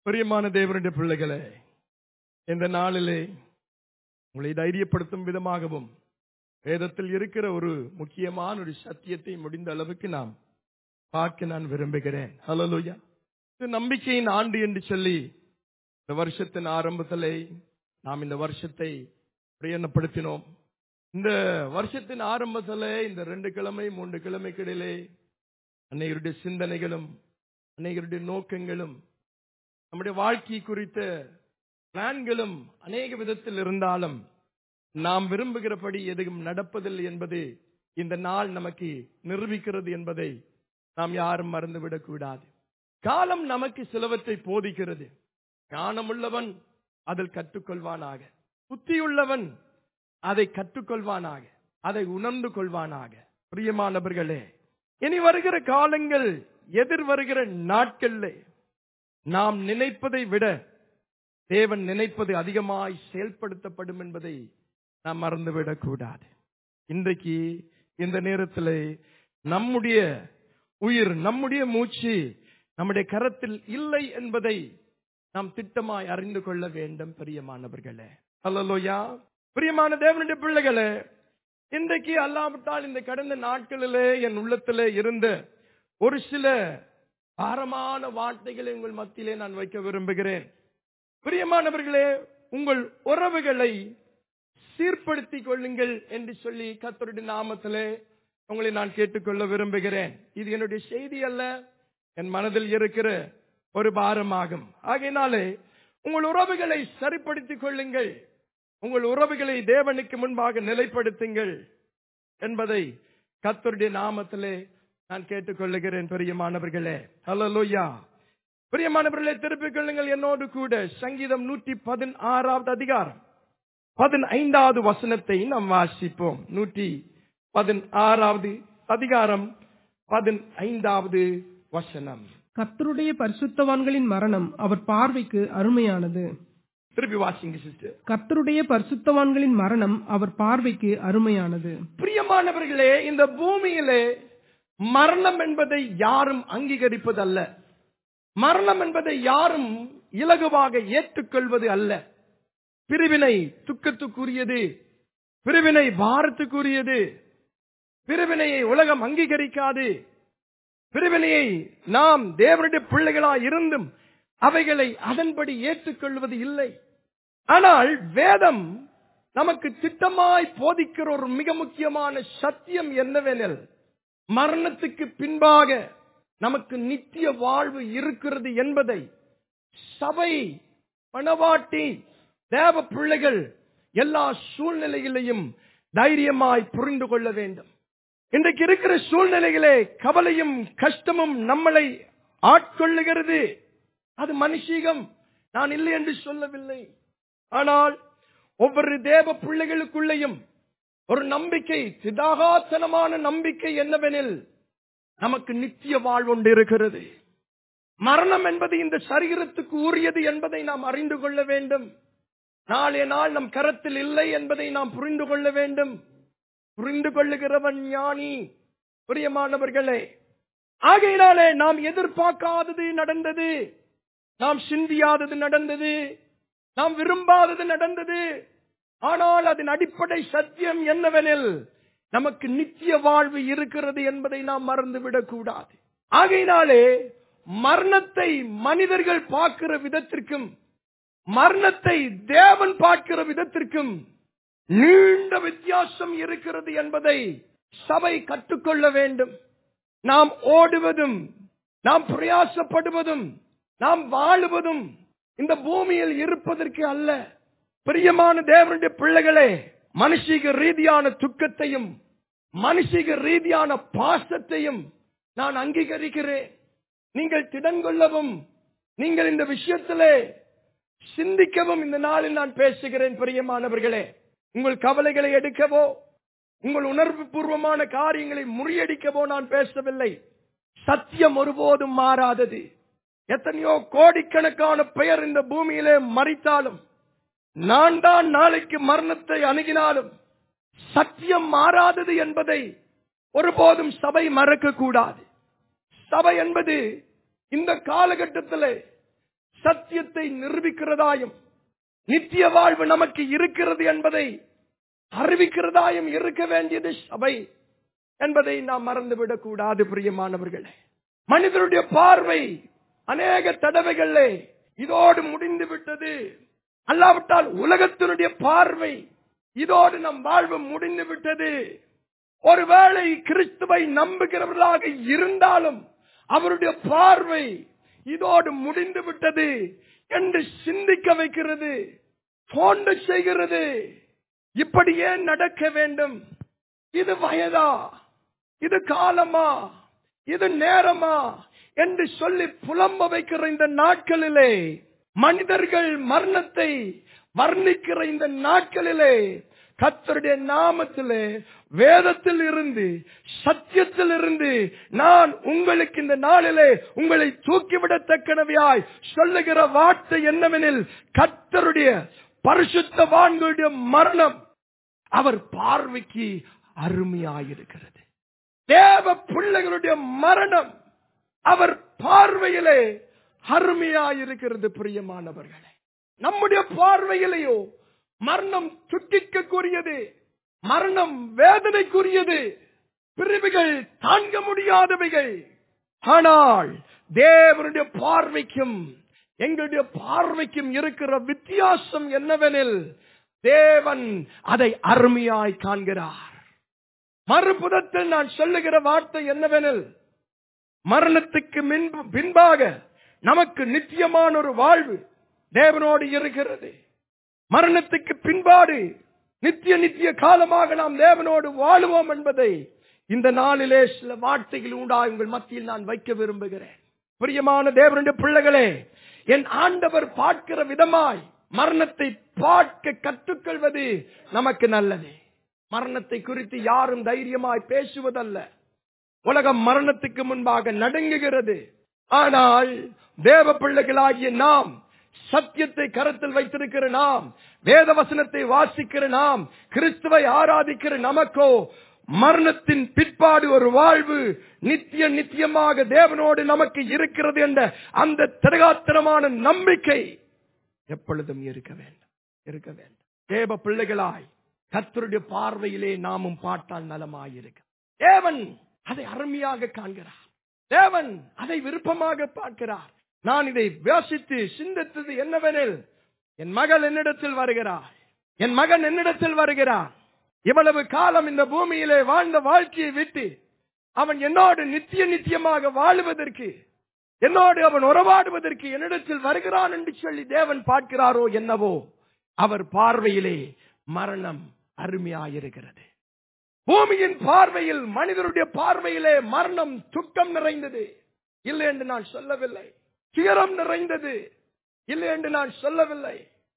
பிரியமான தேவனுடைய பிள்ளைகளே இந்த நாளிலே உங்களை தைரியப்படுத்தும் விதமாகவும் வேதத்தில் இருக்கிற ஒரு முக்கியமான ஒரு சத்தியத்தை முடிந்த அளவுக்கு நாம் பார்க்க நான் விரும்புகிறேன் ஹலோயா இது நம்பிக்கையின் ஆண்டு என்று சொல்லி இந்த வருஷத்தின் ஆரம்பத்திலே நாம் இந்த வருஷத்தை பிரயணப்படுத்தினோம் இந்த வருஷத்தின் ஆரம்பத்திலே இந்த ரெண்டு கிழமை மூன்று கிழமைக்கிடையிலே அன்னையருடைய சிந்தனைகளும் அன்னையருடைய நோக்கங்களும் நம்முடைய வாழ்க்கை குறித்த பிளான்களும் அநேக விதத்தில் இருந்தாலும் நாம் விரும்புகிறபடி எதுவும் நடப்பதில்லை என்பது இந்த நாள் நமக்கு நிரூபிக்கிறது என்பதை நாம் யாரும் மறந்துவிடக் கூடாது காலம் நமக்கு சிலவற்றை போதிக்கிறது ஞானமுள்ளவன் அதில் கற்றுக்கொள்வானாக புத்தியுள்ளவன் அதை கற்றுக்கொள்வானாக அதை உணர்ந்து கொள்வானாக பிரியமானவர்களே இனி வருகிற காலங்கள் எதிர் வருகிற நாட்கள்ல நாம் நினைப்பதை விட தேவன் நினைப்பது அதிகமாய் செயல்படுத்தப்படும் என்பதை நாம் மறந்துவிடக் கூடாது இன்றைக்கு இந்த நேரத்தில் நம்முடைய உயிர் நம்முடைய மூச்சு நம்முடைய கரத்தில் இல்லை என்பதை நாம் திட்டமாய் அறிந்து கொள்ள வேண்டும் பிரியமானவர்களே அல்லலோயா பிரியமான தேவனுடைய பிள்ளைகளே இன்றைக்கு அல்லாவிட்டால் இந்த கடந்த நாட்களிலே என் உள்ளத்திலே இருந்த ஒரு சில பாரமான வார்த்தைகளை உங்கள் மத்தியிலே நான் வைக்க விரும்புகிறேன் பிரியமானவர்களே உங்கள் உறவுகளை சீர்படுத்திக் கொள்ளுங்கள் என்று சொல்லி கத்தருடைய நாமத்திலே உங்களை நான் கேட்டுக்கொள்ள விரும்புகிறேன் இது என்னுடைய செய்தி அல்ல என் மனதில் இருக்கிற ஒரு பாரமாகும் ஆகையினாலே உங்கள் உறவுகளை சரிப்படுத்திக் கொள்ளுங்கள் உங்கள் உறவுகளை தேவனுக்கு முன்பாக நிலைப்படுத்துங்கள் என்பதை கத்தருடைய நாமத்திலே நான் கேட்டுக்கொள்ளுகிறேன் பிரியமானவர்களே ஹலோயா பிரியமானவர்களே திருப்பிக் கொள்ளுங்கள் என்னோடு கூட சங்கீதம் நூற்றி பதினாறாவது அதிகாரம் பதினைந்தாவது வசனத்தை நாம் வாசிப்போம் நூற்றி பதினாறாவது அதிகாரம் பதினைந்தாவது வசனம் கர்த்தருடைய பரிசுத்தவான்களின் மரணம் அவர் பார்வைக்கு அருமையானது திருப்பி வாசிங்க சிஸ்டர் கர்த்தருடைய பரிசுத்தவான்களின் மரணம் அவர் பார்வைக்கு அருமையானது பிரியமானவர்களே இந்த பூமியிலே மரணம் என்பதை யாரும் அங்கீகரிப்பதல்ல மரணம் என்பதை யாரும் இலகுவாக ஏற்றுக்கொள்வது அல்ல பிரிவினை துக்கத்துக்குரியது பிரிவினை பாரத்துக்குரியது பிரிவினையை உலகம் அங்கீகரிக்காது பிரிவினையை நாம் தேவனுடைய பிள்ளைகளாய் இருந்தும் அவைகளை அதன்படி ஏற்றுக்கொள்வது இல்லை ஆனால் வேதம் நமக்கு திட்டமாய் போதிக்கிற ஒரு மிக முக்கியமான சத்தியம் என்னவெனில் மரணத்துக்கு பின்பாக நமக்கு நித்திய வாழ்வு இருக்கிறது என்பதை சபை மணவாட்டி தேவ பிள்ளைகள் எல்லா சூழ்நிலையிலையும் தைரியமாய் புரிந்து கொள்ள வேண்டும் இன்றைக்கு இருக்கிற சூழ்நிலைகளே கவலையும் கஷ்டமும் நம்மளை ஆட்கொள்ளுகிறது அது மனுஷீகம் நான் இல்லை என்று சொல்லவில்லை ஆனால் ஒவ்வொரு தேவ பிள்ளைகளுக்குள்ளேயும் ஒரு நம்பிக்கை சிதாகாத்தனமான நம்பிக்கை என்னவெனில் நமக்கு நித்திய வாழ்வுண்டு இருக்கிறது மரணம் என்பது இந்த சரீரத்துக்கு உரியது என்பதை நாம் அறிந்து கொள்ள வேண்டும் நாளைய நாள் நம் கரத்தில் இல்லை என்பதை நாம் புரிந்து கொள்ள வேண்டும் புரிந்து கொள்ளுகிறவன் ஞானி பிரியமானவர்களே ஆகையினாலே நாம் எதிர்பார்க்காதது நடந்தது நாம் சிந்தியாதது நடந்தது நாம் விரும்பாதது நடந்தது ஆனால் அதன் அடிப்படை சத்தியம் என்னவெனில் நமக்கு நித்திய வாழ்வு இருக்கிறது என்பதை நாம் மறந்துவிடக் கூடாது ஆகையினாலே மரணத்தை மனிதர்கள் பார்க்கிற விதத்திற்கும் மரணத்தை தேவன் பார்க்கிற விதத்திற்கும் நீண்ட வித்தியாசம் இருக்கிறது என்பதை சபை கற்றுக்கொள்ள வேண்டும் நாம் ஓடுவதும் நாம் பிரயாசப்படுவதும் நாம் வாழுவதும் இந்த பூமியில் இருப்பதற்கு அல்ல பிரியமான தேவனுடைய பிள்ளைகளே மனுஷிக ரீதியான துக்கத்தையும் மனுஷிக ரீதியான பாசத்தையும் நான் அங்கீகரிக்கிறேன் நீங்கள் திடன் கொள்ளவும் நீங்கள் இந்த விஷயத்திலே சிந்திக்கவும் இந்த நாளில் நான் பேசுகிறேன் பிரியமானவர்களே உங்கள் கவலைகளை எடுக்கவோ உங்கள் உணர்வு பூர்வமான காரியங்களை முறியடிக்கவோ நான் பேசவில்லை சத்தியம் ஒருபோதும் மாறாதது எத்தனையோ கோடிக்கணக்கான பெயர் இந்த பூமியிலே மறித்தாலும் நான் தான் நாளைக்கு மரணத்தை அணுகினாலும் சத்தியம் மாறாதது என்பதை ஒருபோதும் சபை மறக்க கூடாது சபை என்பது இந்த காலகட்டத்தில் சத்தியத்தை நிரூபிக்கிறதாயும் நித்திய வாழ்வு நமக்கு இருக்கிறது என்பதை அறிவிக்கிறதாயும் இருக்க வேண்டியது சபை என்பதை நாம் மறந்துவிடக் கூடாது பிரியமானவர்களே மனிதனுடைய பார்வை அநேக தடவைகளே இதோடு முடிந்து விட்டது அல்லாவிட்டால் உலகத்தினுடைய பார்வை இதோடு நம் வாழ்வு முடிந்து விட்டது ஒருவேளை கிறிஸ்துவை நம்புகிறவர்களாக இருந்தாலும் அவருடைய பார்வை இதோடு முடிந்து விட்டது என்று சிந்திக்க வைக்கிறது தோண்ட செய்கிறது இப்படியே நடக்க வேண்டும் இது வயதா இது காலமா இது நேரமா என்று சொல்லி புலம்ப வைக்கிற இந்த நாட்களிலே மனிதர்கள் மரணத்தை வர்ணிக்கிற இந்த நாட்களிலே கத்தருடைய நாமத்திலே வேதத்தில் இருந்து சத்தியத்தில் இருந்து நான் உங்களுக்கு இந்த நாளிலே உங்களை தூக்கிவிடத்தக்கனவையாய் சொல்லுகிற வார்த்தை என்னவெனில் கத்தருடைய பரிசுத்தவான்களுடைய மரணம் அவர் பார்வைக்கு அருமையாயிருக்கிறது தேவ பிள்ளைகளுடைய மரணம் அவர் பார்வையிலே அருமையாயிருக்கிறது பிரியமானவர்களே நம்முடைய பார்வையிலேயோ மரணம் துட்டிக்கக்கூடியது மரணம் வேதனைக்குரியது பிரிவுகள் தாங்க முடியாதவைகள் ஆனால் தேவனுடைய பார்வைக்கும் எங்களுடைய பார்வைக்கும் இருக்கிற வித்தியாசம் என்னவெனில் தேவன் அதை அருமையாய் காண்கிறார் மறுபுறத்தில் நான் சொல்லுகிற வார்த்தை என்னவெனில் மரணத்துக்கு மின்பு- பின்பாக நமக்கு நித்தியமான ஒரு வாழ்வு தேவனோடு இருக்கிறது மரணத்துக்கு பின்பாடு நித்திய நித்திய காலமாக நாம் தேவனோடு வாழுவோம் என்பதை இந்த நாளிலே சில வார்த்தைகள் உண்டா உங்கள் மத்தியில் நான் வைக்க விரும்புகிறேன் பிரியமான தேவனுடைய பிள்ளைகளே என் ஆண்டவர் பார்க்கிற விதமாய் மரணத்தை பார்க்க கற்றுக்கொள்வது நமக்கு நல்லது மரணத்தை குறித்து யாரும் தைரியமாய் பேசுவதல்ல உலகம் மரணத்துக்கு முன்பாக நடுங்குகிறது ஆனால் தேவ பிள்ளைகளாகிய நாம் சத்தியத்தை கருத்தில் வைத்திருக்கிற நாம் வேத வசனத்தை வாசிக்கிற நாம் கிறிஸ்துவை ஆராதிக்கிற நமக்கோ மரணத்தின் பிற்பாடு ஒரு வாழ்வு நித்திய நித்தியமாக தேவனோடு நமக்கு இருக்கிறது என்ற அந்த திரகாத்திரமான நம்பிக்கை எப்பொழுதும் இருக்க வேண்டும் இருக்க வேண்டும் தேவ பிள்ளைகளாய் கர்த்தருடைய பார்வையிலே நாமும் பாட்டால் நலமாயிருக்க தேவன் அதை அருமையாக காண்கிறார் தேவன் அதை விருப்பமாக பார்க்கிறார் நான் இதை யோசித்து சிந்தித்தது என்னவெனில் என் மகள் என்னிடத்தில் வருகிறார் என் மகன் என்னிடத்தில் வருகிறான் இவ்வளவு காலம் இந்த பூமியிலே வாழ்ந்த வாழ்க்கையை விட்டு அவன் என்னோடு நித்திய நித்தியமாக வாழுவதற்கு என்னோடு அவன் உறவாடுவதற்கு என்னிடத்தில் வருகிறான் என்று சொல்லி தேவன் பார்க்கிறாரோ என்னவோ அவர் பார்வையிலே மரணம் அருமையாயிருக்கிறது பூமியின் பார்வையில் மனிதருடைய பார்வையிலே மரணம் துக்கம் நிறைந்தது இல்லை என்று நான் சொல்லவில்லை துயரம் நிறைந்தது இல்லை என்று நான் சொல்லவில்லை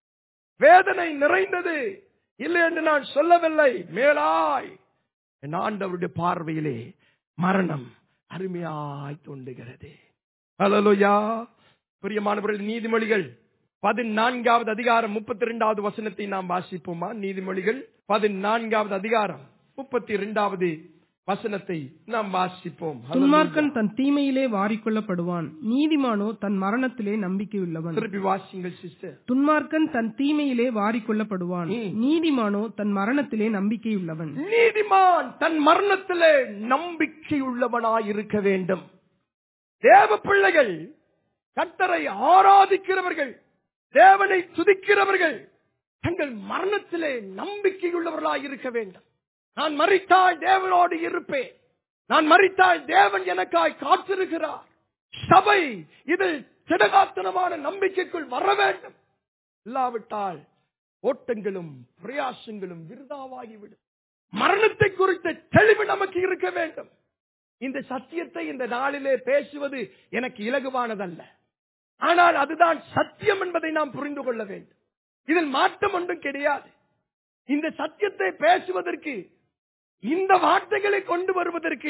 வேதனை நிறைந்தது இல்லை என்று நான் சொல்லவில்லை மேலாய் என் ஆண்டவருடைய பார்வையிலே மரணம் அருமையாய் தோன்றுகிறது ஹalleluya பிரியமானவர்கள் நீதிமொழிகள் பதினான்காவது அதிகாரம் முப்பத்தி இரண்டாவது வசனத்தை நாம் வாசிப்போமா நீதிமொழிகள் பதினான்காவது அதிகாரம் முப்பத்தி இரண்டாவது வசனத்தை நாம் வாசிப்போம் Hallelujah. துன்மார்க்கன் தன் தீமையிலே வாரிக்கொள்ளப்படுவான் நீதிமானோ தன் மரணத்திலே நம்பிக்கையுள்ளவன் திருப்பி வாசிங்கள் சிஸ்டர் துன்மார்க்கன் தன் தீமையிலே வாரிக்கொள்ளப்படுவான் ம். நீதிமானோ தன் மரணத்திலே நம்பிக்கையுள்ளவன் நீதிமான் தன் மரணத்திலே நம்பிக்கையுள்ளவனாய் இருக்க வேண்டும் தேவ பிள்ளைகள் கர்த்தரை ஆராதிக்கிறவர்கள் தேவனை துதிக்கிறவர்கள் தங்கள் மரணத்திலே நம்பிக்கையுள்ளவர்களாய் இருக்க வேண்டும் நான் மறித்தால் தேவனோடு இருப்பேன் நான் மறித்தால் தேவன் எனக்காய் காத்திருக்கிறார் சபை இதில் திடகாத்தனமான நம்பிக்கைக்குள் வர வேண்டும் இல்லாவிட்டால் ஓட்டங்களும் பிரயாசங்களும் விருதாவாகிவிடும் மரணத்தை குறித்த தெளிவு நமக்கு இருக்க வேண்டும் இந்த சத்தியத்தை இந்த நாளிலே பேசுவது எனக்கு இலகுவானதல்ல ஆனால் அதுதான் சத்தியம் என்பதை நாம் புரிந்து கொள்ள வேண்டும் இதில் மாற்றம் ஒன்றும் கிடையாது இந்த சத்தியத்தை பேசுவதற்கு இந்த வார்த்தைகளை கொண்டு வருவதற்கு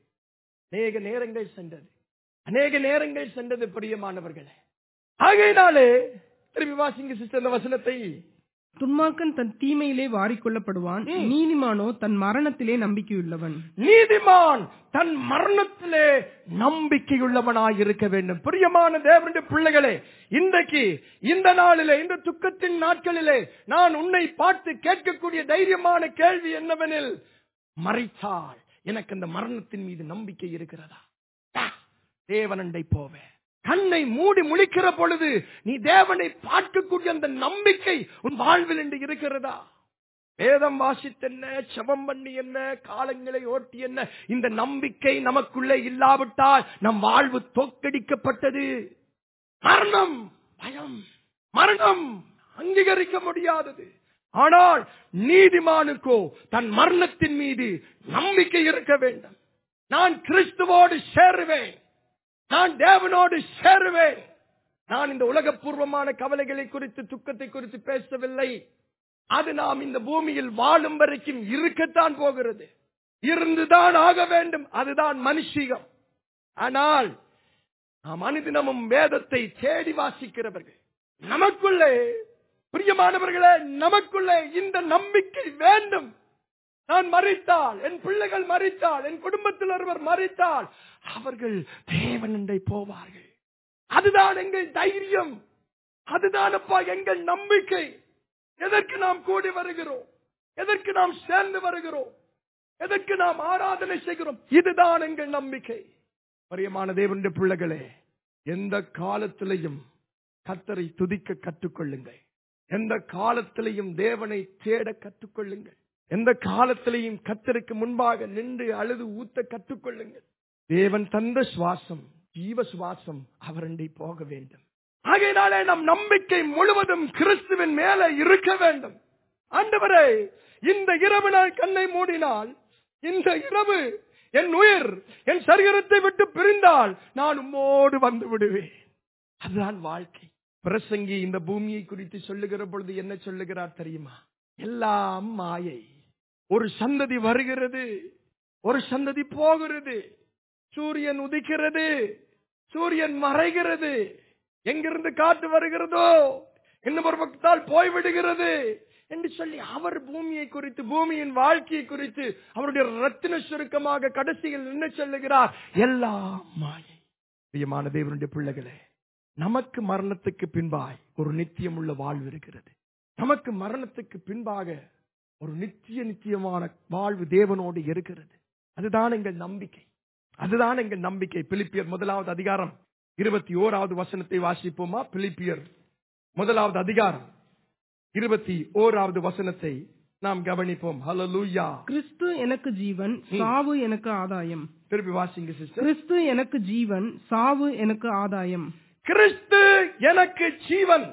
அநேக நேரங்கள் சென்றது அநேக நேரங்கள் சென்றது பிரியமானவர்களே ஆகையினாலே திரும்பி வாசிங்க சிஸ்டர் இந்த வசனத்தை துன்மார்க்கன் தன் தீமையிலே வாரிக்கொள்ளப்படுவான் நீதிமானோ தன் மரணத்திலே நம்பிக்கையுள்ளவன் நீதிமான் தன் மரணத்திலே நம்பிக்கையுள்ளவனாய் இருக்க வேண்டும் பிரியமான தேவனுடைய பிள்ளைகளே இன்றைக்கு இந்த நாளிலே இந்த துக்கத்தின் நாட்களிலே நான் உன்னை பார்த்து கேட்கக்கூடிய தைரியமான கேள்வி என்னவெனில் மறைத்தால் எனக்கு அந்த மரணத்தின் மீது நம்பிக்கை இருக்கிறதா ஆ, தேவனண்டை போவேன் கண்ணை மூடி முழிக்கிற பொழுது நீ தேவனை பார்க்கக்கூடிய அந்த நம்பிக்கை உன் வாழ்வில் என்று இருக்கிறதா வேதம் வாசித்தென்ன செபம் பண்ணி என்ன காலங்களை ஓட்டி என்ன இந்த நம்பிக்கை நமக்குள்ளே இல்லாவிட்டால் நம் வாழ்வு தோற்கடிக்கப்பட்டது மரணம் பயம் மரணம் அங்கீகரிக்க முடியாதது ஆனால் நீதிமானுக்கோ தன் மரணத்தின் மீது நம்பிக்கை இருக்க வேண்டும் நான் கிறிஸ்துவோடு சேருவேன் நான் தேவனோடு சேருவேன் நான் இந்த உலகப்பூர்வமான கவலைகளை குறித்து துக்கத்தை குறித்து பேசவில்லை அது நாம் இந்த பூமியில் வாழும் வரைக்கும் இருக்கத்தான் போகிறது இருந்துதான் ஆக வேண்டும் அதுதான் மனுஷிகம் ஆனால் நாம் அனுதினமும் வேதத்தை தேடி வாசிக்கிறவர்கள் நமக்குள்ளே பிரியமானவர்களே நமக்குள்ளே இந்த நம்பிக்கை வேண்டும் நான் மறித்தால் என் பிள்ளைகள் மறித்தால் என் குடும்பத்தில் ஒருவர் மறித்தால் அவர்கள் தேவனண்டை போவார்கள் அதுதான் எங்கள் தைரியம் அதுதான் அப்பா எங்கள் நம்பிக்கை எதற்கு நாம் கூடி வருகிறோம் எதற்கு நாம் சேர்ந்து வருகிறோம் எதற்கு நாம் ஆராதனை செய்கிறோம் இதுதான் எங்கள் நம்பிக்கை பிரியமான தேவனுடைய பிள்ளைகளே எந்த காலத்திலையும் கத்தரை துதிக்க கற்றுக்கொள்ளுங்கள் எந்த காலத்திலையும் தேவனை தேட கற்றுக்கொள்ளுங்கள் எந்த காலத்திலையும் கத்தருக்கு முன்பாக நின்று அழுது ஊத்த கற்றுக்கொள்ளுங்கள் தேவன் தந்த சுவாசம் ஜீவ சுவாசம் அவரண்டை போக வேண்டும் ஆகையினாலே நம் நம்பிக்கை முழுவதும் கிறிஸ்துவின் மேல இருக்க வேண்டும் ஆண்டவரே இந்த இரவு நான் கண்ணை மூடினால் இந்த இரவு என் உயிர் என் சரீரத்தை விட்டு பிரிந்தால் நான் உம்மோடு வந்து விடுவேன் அதுதான் வாழ்க்கை பிரசங்கி இந்த பூமியை குறித்து சொல்லுகிற பொழுது என்ன சொல்லுகிறார் தெரியுமா எல்லாம் மாயை ஒரு சந்ததி வருகிறது ஒரு சந்ததி போகிறது சூரியன் உதிக்கிறது சூரியன் மறைகிறது எங்கிருந்து காற்று வருகிறதோ இன்னும் ஒரு பக்கத்தால் போய்விடுகிறது என்று சொல்லி அவர் பூமியை குறித்து பூமியின் வாழ்க்கையை குறித்து அவருடைய ரத்தின சுருக்கமாக கடைசியில் என்ன சொல்லுகிறார் எல்லாம் மாயை பிரியமான தேவனுடைய பிள்ளைகளே நமக்கு மரணத்துக்கு பின்பாய் ஒரு நித்தியம் உள்ள வாழ்வு இருக்கிறது நமக்கு மரணத்துக்கு பின்பாக ஒரு நித்திய நித்தியமான வாழ்வு தேவனோடு இருக்கிறது அதுதான் எங்கள் நம்பிக்கை அதுதான் எங்கள் நம்பிக்கை பிலிப்பியர் முதலாவது அதிகாரம் இருபத்தி ஓராவது வசனத்தை வாசிப்போமா பிலிப்பியர் முதலாவது அதிகாரம் இருபத்தி ஓராவது வசனத்தை நாம் கவனிப்போம் ஹalleluya கிறிஸ்து எனக்கு ஜீவன் சாவு எனக்கு ஆதாயம் திருப்பி வாசிங்க சிஸ்டர் கிறிஸ்து எனக்கு ஜீவன் சாவு எனக்கு ஆதாயம் கிறிஸ்து எனக்கு ஜீவன்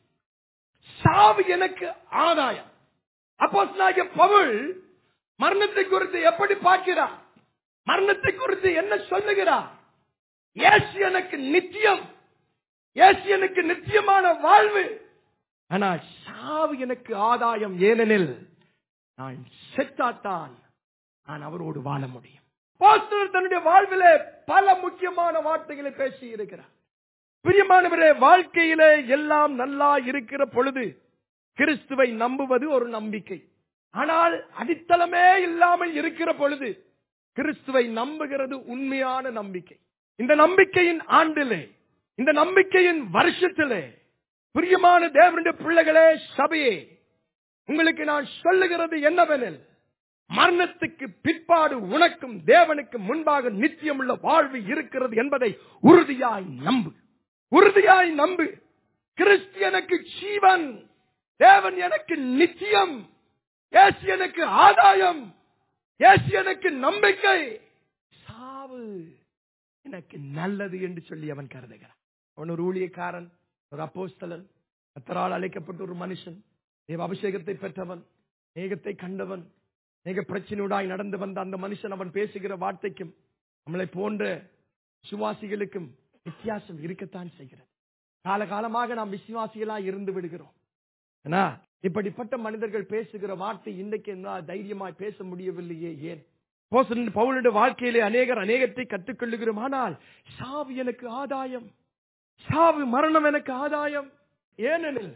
சாவு எனக்கு ஆதாயம் அப்போஸ்தலனாகிய பவுல் மரணத்தை குறித்து எப்படி பார்க்கிறார் மரணத்தை குறித்து என்ன சொல்லுகிறார் இயேசு எனக்கு நித்தியம் இயேசு எனக்கு நித்தியமான வாழ்வு ஆனால் சாவு எனக்கு ஆதாயம் ஏனெனில் நான் செத்தாத்தான் நான் அவரோடு வாழ முடியும் அப்போஸ்தலர் தன்னுடைய வாழ்விலே பல முக்கியமான வார்த்தைகளை பேசி இருக்கிறார் பிரியமானவரே வாழ்க்கையிலே எல்லாம் நல்லா இருக்கிற பொழுது கிறிஸ்துவை நம்புவது ஒரு நம்பிக்கை ஆனால் அடித்தளமே இல்லாமல் இருக்கிற பொழுது கிறிஸ்துவை நம்புகிறது உண்மையான நம்பிக்கை இந்த நம்பிக்கையின் ஆண்டிலே இந்த நம்பிக்கையின் வருஷத்திலே பிரியமான தேவனுடைய பிள்ளைகளே சபையே உங்களுக்கு நான் சொல்லுகிறது என்னவெனில் மரணத்துக்கு பிற்பாடு உனக்கும் தேவனுக்கு முன்பாக நித்தியமுள்ள வாழ்வு இருக்கிறது என்பதை உறுதியாய் நம்பு உறுதியாய் நம்பு கிறிஸ்து எனக்கு ஜீவன் தேவன் எனக்கு நித்தியம் இயேசு எனக்கு ஆதாயம் இயேசு எனக்கு நம்பிக்கை சாவு எனக்கு நல்லது என்று சொல்லி அவன் கருதுகிறான் அவன் ஒரு ஊழியக்காரன் ஒரு அப்போஸ்தலன் கத்தரால் அழைக்கப்பட்ட ஒரு மனுஷன் தேவ அபிஷேகத்தை பெற்றவன் மேகத்தை கண்டவன் மேக பிரச்சனையுடாய் நடந்து வந்த அந்த மனுஷன் அவன் பேசுகிற வார்த்தைக்கும் நம்மளை போன்ற சுவாசிகளுக்கும் வித்தியாசம் இருக்கத்தான் செய்கிறது காலகாலமாக நாம் விசுவாசிகளா இருந்து விடுகிறோம் ஏன்னா இப்படிப்பட்ட மனிதர்கள் பேசுகிற வார்த்தை இன்றைக்கு என்ன தைரியமாய் பேச முடியவில்லையே ஏன் அப்போஸ்தலன் பவுலுடைய வாழ்க்கையிலே அநேகர் அநேகத்தை கற்றுக்கொள்ளுகிறோம் ஆனால் சாவு எனக்கு ஆதாயம் சாவு மரணம் எனக்கு ஆதாயம் ஏனெனில்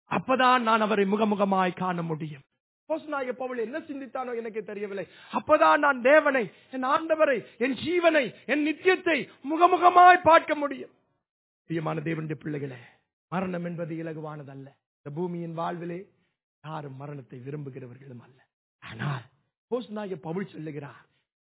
அப்பதான் நான் அவரை முகமுகமாய் காண முடியும் அப்போஸ்தலனாகிய பவுல் என்ன சிந்தித்தானோ எனக்கு தெரியவில்லை அப்பதான் நான் தேவனை என் ஆண்டவரை என் ஜீவனை என் நித்தியத்தை முகமுகமாய் பார்க்க முடியும் பிரியமான தேவனுடைய பிள்ளைகளே மரணம் என்பது இலகுவானதல்ல இந்த பூமியின் வாழ்விலே யாரும் மரணத்தை விரும்புகிறவர்களும் அல்ல ஆனால் அப்போஸ்தலனாகிய பவுல் சொல்லுகிறார்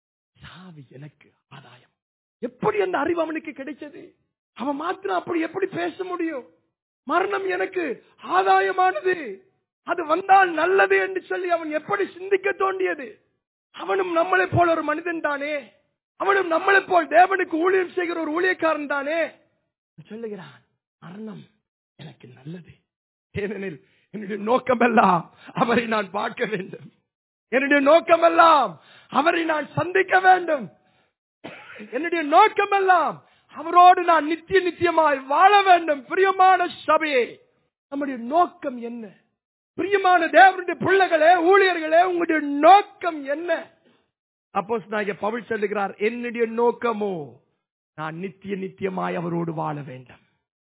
சாவி எனக்கு ஆதாயம் எப்படி அந்த அறிவு அவனுக்கு கிடைச்சது அவன் மாத்திரம் அப்படி எப்படி பேச முடியும் மரணம் எனக்கு ஆதாயமானது அது வந்தால் நல்லது என்று சொல்லி அவன் எப்படி சிந்திக்க தோண்டியது அவனும் நம்மளை போல ஒரு மனிதன் தானே அவனும் நம்மளை போல் தேவனுக்கு ஊழியம் செய்கிற ஒரு ஊழியக்காரன் தானே சொல்லுகிறான் மரணம் எனக்கு நல்லது ஏனெனில் என்னுடைய நோக்கமெல்லாம் அவரை நான் பார்க்க வேண்டும் என்னுடைய நோக்கமெல்லாம் அவரை நான் சந்திக்க வேண்டும் என்னுடைய நோக்கமெல்லாம் அவரோடு நான் நித்திய நித்தியமாய் வாழ வேண்டும் பிரியமான சபையே நம்முடைய நோக்கம் என்ன பிரியமான தேவனுடைய பிள்ளைகளே ஊழியர்களே உங்களுடைய நோக்கம் என்ன அப்போ பவுல் சொல்லுகிறார் என்னுடைய நோக்கமோ நான் நித்திய நித்தியமாய் அவரோடு வாழ வேண்டும்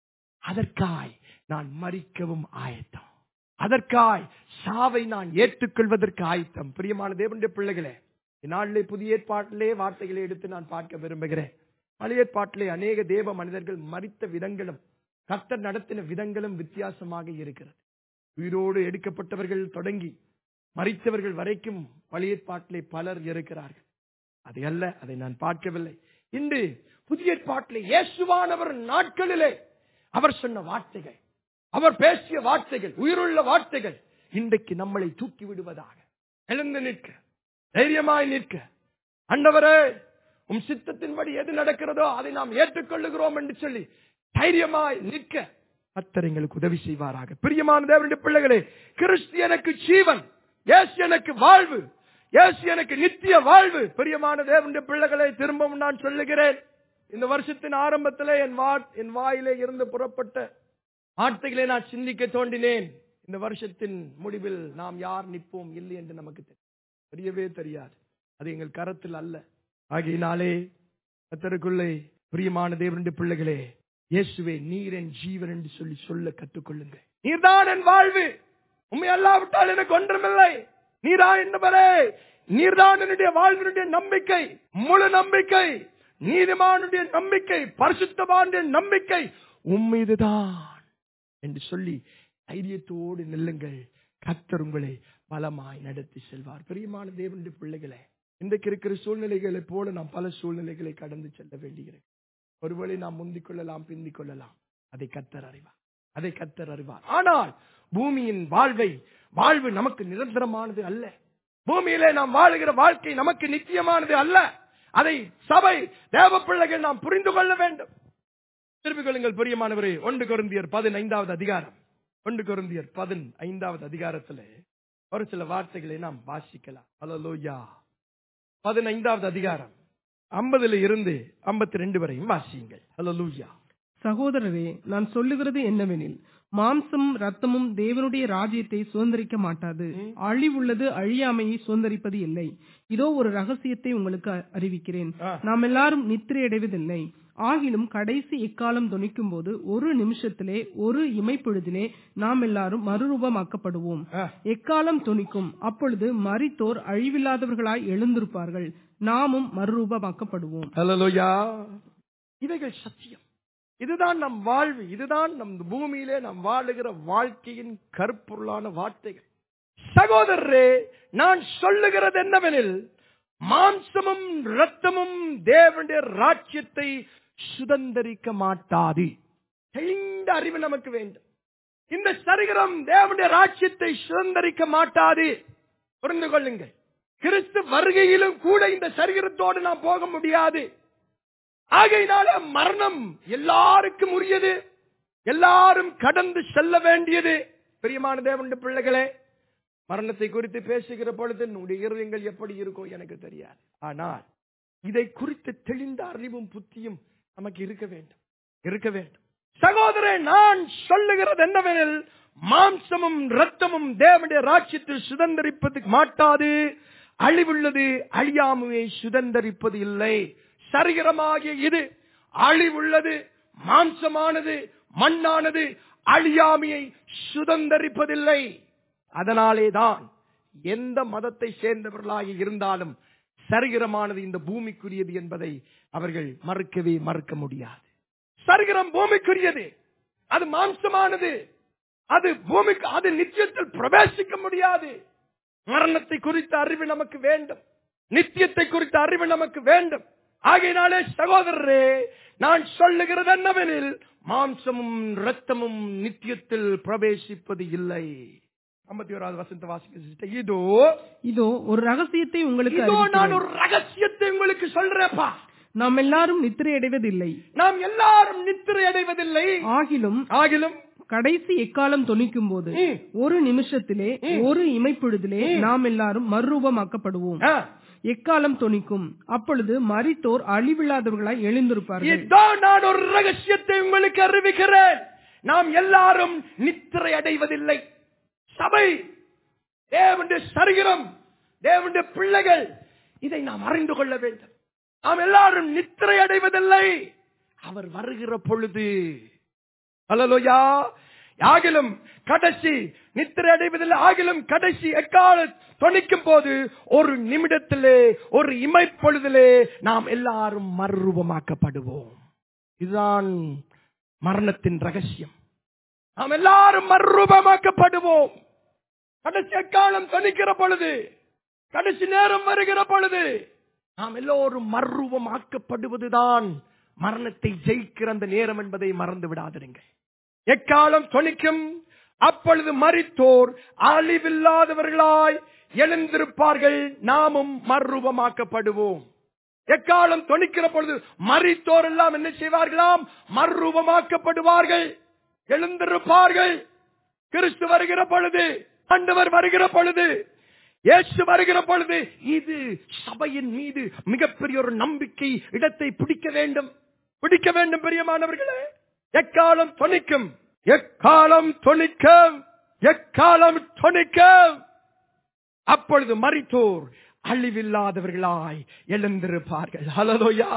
அதற்காய் நான் மறிக்கவும் ஆயத்தம் அதற்காய் சாவை நான் ஏற்றுக்கொள்வதற்கு ஆயத்தம் பிரியமான தேவனுடைய பிள்ளைகளே இந்நாளிலே புதிய ஏற்பாட்டிலே வார்த்தைகளை எடுத்து நான் பார்க்க விரும்புகிறேன் பழைய ஏற்பாட்டிலே அநேக தேவ மனிதர்கள் மறித்த விதங்களும் கர்த்தர் நடத்தின விதங்களும் வித்தியாசமாக இருக்கிறது உயிரோடு எடுக்கப்பட்டவர்கள் தொடங்கி மறித்தவர்கள் வரைக்கும் பழைய ஏற்பாட்டிலே பலர் இருக்கிறார்கள் அதை அல்ல அதை நான் பார்க்கவில்லை இன்று புதிய ஏற்பாட்டிலே இயேசுவானவர் நாட்களிலே அவர் சொன்ன வார்த்தைகள் அவர் பேசிய வார்த்தைகள் உயிருள்ள வார்த்தைகள் இன்றைக்கு நம்மளை தூக்கி விடுவதாக எழுந்து நிற்க தைரியமாய் நிற்க அண்டவரே உம் சித்தத்தின்படி எது நடக்கிறதோ அதை நாம் ஏற்றுக்கொள்ளுகிறோம் என்று சொல்லி தைரியமாய் நிற்க கர்த்தர் எங்களுக்கு உதவி செய்வாராக பிரியமான தேவனுடைய பிள்ளைகளே கிறிஸ்து எனக்கு ஜீவன் இயேசு எனக்கு வாழ்வு இயேசு எனக்கு நித்திய வாழ்வு பிரியமான தேவனுடைய பிள்ளைகளை திரும்பவும் நான் சொல்லுகிறேன் இந்த வருஷத்தின் ஆரம்பத்திலே என் வா என் வாயிலே இருந்து புறப்பட்ட வார்த்தைகளை நான் சிந்திக்க தோண்டினேன் இந்த வருஷத்தின் முடிவில் நாம் யார் நிற்போம் இல்லை என்று நமக்கு தெரியும். தெரியவே தெரியாது அது எங்கள் கரத்தில் அல்ல ஆகையினாலே கத்தருக்குள்ளே பிரியமான தேவனுடைய பிள்ளைகளே இயேசுவே நீர் என் ஜீவன் என்று சொல்லி சொல்ல கற்றுக்கொள்ளுங்க நீர்தான் என் வாழ்வு உண்மை அல்லாவிட்டால் எனக்கு ஒன்றுமில்லை நீரா என்பவரே நீர்தான் என்னுடைய வாழ்வினுடைய நம்பிக்கை முழு நம்பிக்கை நீதிமானுடைய நம்பிக்கை பரிசுத்தமானுடைய நம்பிக்கை உண்மைதுதான் என்று சொல்லி தைரியத்தோடு நில்லுங்கள் கர்த்தர் உங்களை பலமாய் நடத்தி செல்வார் பிரியமான தேவனுடைய பிள்ளைகளே இன்றைக்கு இருக்கிற சூழ்நிலைகளை போல நாம் பல சூழ்நிலைகளை கடந்து செல்ல வேண்டியிருக்கிறது ஒருவேளை நாம் முந்திக் கொள்ளலாம் பிந்திக் கொள்ளலாம் அதை கத்தர் அறிவார் அதை கத்தர் அறிவார் ஆனால் பூமியின் வாழ்வை வாழ்வு நமக்கு நிரந்தரமானது அல்ல பூமியிலே நாம் வாழுகிற வாழ்க்கை நமக்கு நித்தியமானது அல்ல அதை சபை தேவ பிள்ளைகள் நாம் புரிந்து கொள்ள வேண்டும் திருப்பிக் கொள்ளுங்கள் பிரியமானவரே ஒன்று கொருந்தியர் பதினைந்தாவது அதிகாரம் ஒன்று கொருந்தியர் பதினைந்தாவது அதிகாரத்திலே ஒரு சில வார்த்தைகளை நாம் வாசிக்கலாம் ஹalleluya பதினைந்தாவது அதிகாரம் ஐம்பதுல இருந்து ஐம்பத்தி ரெண்டு வரையும் வாசியுங்கள் ஹalleluya சகோதரரே நான் சொல்லுகிறது என்னவெனில் மாம்சமும் ரத்தமும் தேவனுடைய ராஜ்யத்தை சுதந்திரிக்க மாட்டாது அழிவுள்ளது அழியாமையை சுதந்திரிப்பது இல்லை இதோ ஒரு ரகசியத்தை உங்களுக்கு அ- அறிவிக்கிறேன் ஆ. நாம் எல்லாரும் நித்திரை அடைவதில்லை ஆகிலும் கடைசி எக்காலம் தொனிக்கும் போது ஒரு நிமிஷத்திலே ஒரு இமைப்பொழுதிலே நாம் எல்லாரும் மறுரூபமாக்கப்படுவோம் ஆ. எக்காலம் தொனிக்கும் அப்பொழுது மரித்தோர் அழிவில்லாதவர்களாய் எழுந்திருப்பார்கள் நாமும் மறுரூபமாக்கப்படுவோம் ஹalleluya இவைகள் சத்தியம் இதுதான் நம் வாழ்வு இதுதான் நம் பூமியிலே நாம் வாழுகிற வாழ்க்கையின் கருப்பொருளான வார்த்தைகள் சகோதரரே நான் சொல்லுகிறது என்னவெனில் மாம்சமும் இரத்தமும் தேவனுடைய ராஜ்யத்தை சுதந்தரிக்க மாட்டாது தெளிந்த அறிவு நமக்கு வேண்டும் இந்த சரீரம் தேவனுடைய ராஜ்யத்தை சுதந்தரிக்க மாட்டாது புரிந்து கொள்ளுங்கள் கிறிஸ்து வருகையிலும் கூட இந்த சரீரத்தோடு நாம் போக முடியாது ஆகையினால மரணம் எல்லாருக்கும் உரியது எல்லாரும் கடந்து செல்ல வேண்டியது பிரியமான தேவனுடைய பிள்ளைகளே மரணத்தை குறித்து பேசுகிற பொழுது உன்னுடைய இருதயங்கள் எப்படி இருக்கோ எனக்கு தெரியாது ஆனால் இதை குறித்து தெளிந்த அறிவும் புத்தியும் நமக்கு இருக்க வேண்டும் இருக்க வேண்டும் சகோதரன் நான் சொல்லுகிறது என்னவெனில் மாம்சமும் இரத்தமும் தேவனுடைய ராஜ்யத்தில் சுதந்திரிப்பது மாட்டாது அழிவுள்ளது அழியாமையை சுதந்திரிப்பது இல்லை சரீரமாகிய இது அழிவுள்ளது மாம்சமானது மண்ணானது அழியாமையை சுதந்தரிப்பதில்லை அதனாலே தான் எந்த மதத்தை சேர்ந்தவர்களாக இருந்தாலும் சரீரமானது இந்த பூமிக்குரியது என்பதை அவர்கள் மறுக்கவே மறுக்க முடியாது சரீரம் பூமிக்குரியது அது மாம்சமானது அது பூமிக்கு அது நித்தியத்தில் பிரவேசிக்க முடியாது மரணத்தை குறித்த அறிவு நமக்கு வேண்டும் நித்தியத்தை குறித்த அறிவு நமக்கு வேண்டும் ஆகையினாலே சகோதரரே நான் சொல்லுகிறது என்னவெனில் மாம்சமும் இரத்தமும் நித்தியத்தில் பிரவேசிப்பது இல்லை ஐம்பத்தி ஓராவது வசந்த வாசிக்க இதோ இதோ ஒரு ரகசியத்தை உங்களுக்கு இதோ நான் அறிவிக்கிறேன். ஒரு ரகசியத்தை உங்களுக்கு சொல்றேப்பா நாம் எல்லாரும் நித்திரை அடைவதில்லை நாம் எல்லாரும் நித்திரை அடைவதில்லை ஆகிலும் ஆகிலும் கடைசி எக்காலம் தொனிக்கும் போது ம். ஒரு நிமிஷத்திலே ஒரு இமைப்பொழுதிலே நாம் எல்லாரும் மறுரூபமாக்கப்படுவோம் ஆ, எக்காலம் தொனிக்கும் அப்பொழுது மரித்தோர் அழிவில்லாதவர்களாய் எழுந்திருப்பார்கள் இதோ நான் ஒரு ரகசியத்தை உங்களுக்கு அறிவிக்கிறேன் நாம் எல்லாரும் நித்திரை அடைவதில்லை சபை தேவனுடைய சரீரம் தேவனுடைய பிள்ளைகள் இதை நாம் அறிந்து கொள்ள வேண்டும் நாம் எல்லாரும் நித்திரை அடைவதில்லை அவர் வருகிற பொழுது அல்லலோயா ஆகிலும் கடைசி நித்திரை அடைவதில்லை ஆகிலும் கடைசி எக்கால தொனிக்கும் போது ஒரு நிமிடத்திலே ஒரு இமைப்பொழுதிலே நாம் எல்லாரும் மறுரூபமாக்கப்படுவோம் இதுதான் மரணத்தின் ரகசியம் நாம் எல்லாரும் மறுரூபமாக்கப்படுவோம் கடைசி எக்காலம் தொனிக்கிற பொழுது கடைசி நேரம் வருகிற பொழுது நாம் எல்லோரும் மறுரூபமாக்கப்படுவதுதான் மரணத்தை ஜெயிக்கிற அந்த நேரம் என்பதை மறந்து விடாதிருங்க எக்காலம் தொனிக்கும் அப்பொழுது மரித்தோர் அழிவில்லாதவர்களாய் எழுந்திருப்பார்கள் நாமும் மறுரூபமாக்கப்படுவோம் எக்காலம் தொனிக்கிற பொழுது மரித்தோர் எல்லாம் என்ன செய்வார்களாம் மறுரூபமாக்கப்படுவார்கள் எழுந்திருப்பார்கள் கிறிஸ்து வருகிற பொழுது ஆண்டவர் வருகிற பொழுது இயேசு வருகிற பொழுது இது சபையின் மீது மிகப்பெரிய ஒரு நம்பிக்கை இடத்தை பிடிக்க வேண்டும் பிடிக்க வேண்டும் பெரியமானவர்களே எக்காலம் தொனிக்கும் எக்காலம் தொனிக்கும் எக்காலம் தொனிக்கும் அப்பொழுது மரித்தோர் அழிவில்லாதவர்களாய் எழுந்திருப்பார்கள் ஹலலோயா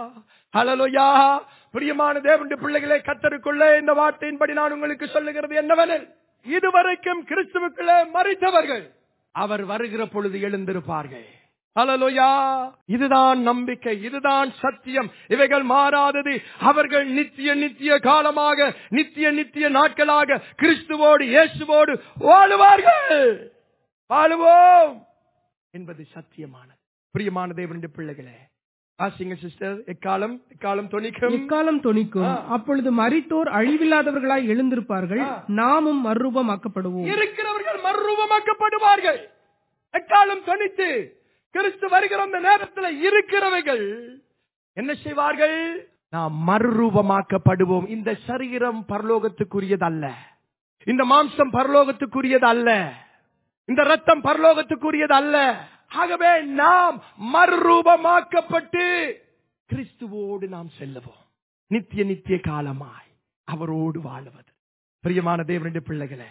ஹலலோயா பிரியமான தேவனுடைய பிள்ளைகளை கத்தருக்குள்ளே இந்த வார்த்தையின்படி நான் உங்களுக்கு சொல்லுகிறது என்னவெனில் இதுவரைக்கும் கிறிஸ்துவுக்குள்ளே மறித்தவர்கள் அவர் வருகிற பொழுது எழுந்திருப்பார்கள் ஹலலோயா இதுதான் நம்பிக்கை இதுதான் சத்தியம் இவைகள் மாறாதது அவர்கள் நித்திய நித்திய காலமாக நித்திய நித்திய நாட்களாக கிறிஸ்துவோடு இயேசுவோடு வாழுவார்கள் வாழுவோம் என்பது சத்தியமானது பிரியமான தேவனுடைய பிள்ளைகளே ஆசிங்க சிஸ்டர் எக்காலம் எக்காலம் தொனிக்கும் எக்காலம் தொனிக்கும் ஆ. அப்பொழுது மரித்தோர் அழிவில்லாதவர்களாய் எழுந்திருப்பார்கள் ஆ. நாமும் மறுரூபமாக்கப்படுவோம் இருக்கிறவர்கள் மறுரூபமாக்கப்படுவார்கள் எக்காலம் தொனித்து கிறிஸ்து வருகிற அந்த நேரத்தில் இருக்கிறவைகள் என்ன செய்வார்கள் நாம் மறுரூபமாக்கப்படுவோம் இந்த சரீரம் பரலோகத்துக்குரியது அல்ல இந்த மாம்சம் பரலோகத்துக்குரியது அல்ல இந்த ரத்தம் பரலோகத்துக்குரியது அல்ல ஆகவே நாம் மறுரூபமாக்கப்பட்டு கிறிஸ்துவோடு நாம் செல்லுவோம் நித்திய நித்திய காலமாய் அவரோடு வாழுவது பிரியமான தேவனுடைய பிள்ளைகளே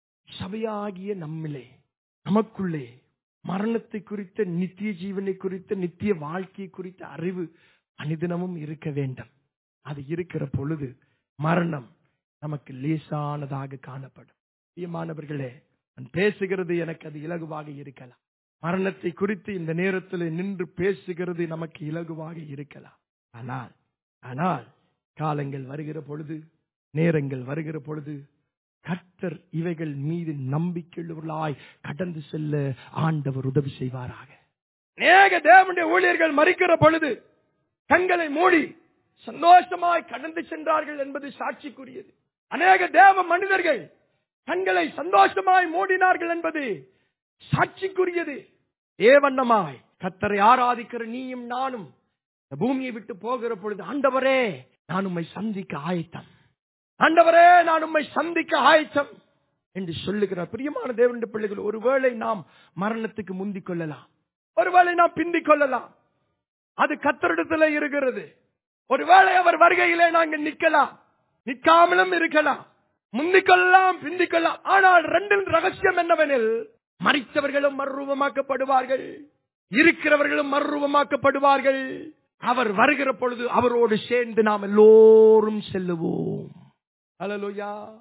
சபையாகிய நம்மிலே நமக்குள்ளே மரணத்தை குறித்த நித்திய ஜீவனை குறித்த நித்திய வாழ்க்கை குறித்த அறிவு அனுதினமும் இருக்க வேண்டும் அது இருக்கிற பொழுது மரணம் நமக்கு லேசானதாக காணப்படும் பிரியமானவர்களே நான் பேசுகிறது எனக்கு அது இலகுவாக இருக்கலாம் மரணத்தை குறித்து இந்த நேரத்தில் நின்று பேசுகிறது நமக்கு இலகுவாக இருக்கலாம் ஆனால் ஆனால் காலங்கள் வருகிற பொழுது நேரங்கள் வருகிற பொழுது கர்த்தர் இவைகள் மீது நம்பிக்கையுள்ளவர்களாய் கடந்து செல்ல ஆண்டவர் உதவி செய்வாராக அநேக தேவனுடைய ஊழியர்கள் மறிக்கிற பொழுது கண்களை மூடி சந்தோஷமாய் கடந்து சென்றார்கள் என்பது சாட்சிக்குரியது அநேக தேவ மனிதர்கள் கண்களை சந்தோஷமாய் மூடினார்கள் என்பது சாட்சிக்குரியது ஏவண்ணமாய் கத்தரை ஆராதிக்கிற நீயும் நானும் இந்த பூமியை விட்டு போகிற பொழுது ஆண்டவரே நான் உம்மை சந்திக்க ஆயத்தம் ஆண்டவரே நான் உம்மை சந்திக்க ஆயத்தம் என்று சொல்லுகிறார் பிரியமான தேவனுடைய பிள்ளைகள் ஒருவேளை நாம் மரணத்துக்கு முந்திக் கொள்ளலாம் ஒருவேளை நாம் பிந்திக் கொள்ளலாம் அது கத்தரிடத்துல இருக்கிறது ஒருவேளை அவர் வருகையிலே நாங்கள் நிக்கலாம் நிக்காமலும் இருக்கலாம் முந்திக் கொள்ளலாம் பிந்திக் கொள்ளலாம் ஆனால் ரெண்டின் ரகசியம் என்னவெனில் மறித்தவர்களும் மறுரூபமாக்கப்படுவார்கள் இருக்கிறவர்களும் மறுரூபமாக்கப்படுவார்கள் அவர் வருகிற பொழுது அவரோடு சேர்ந்து நாம் எல்லோரும் செல்லுவோம் ஹalleluya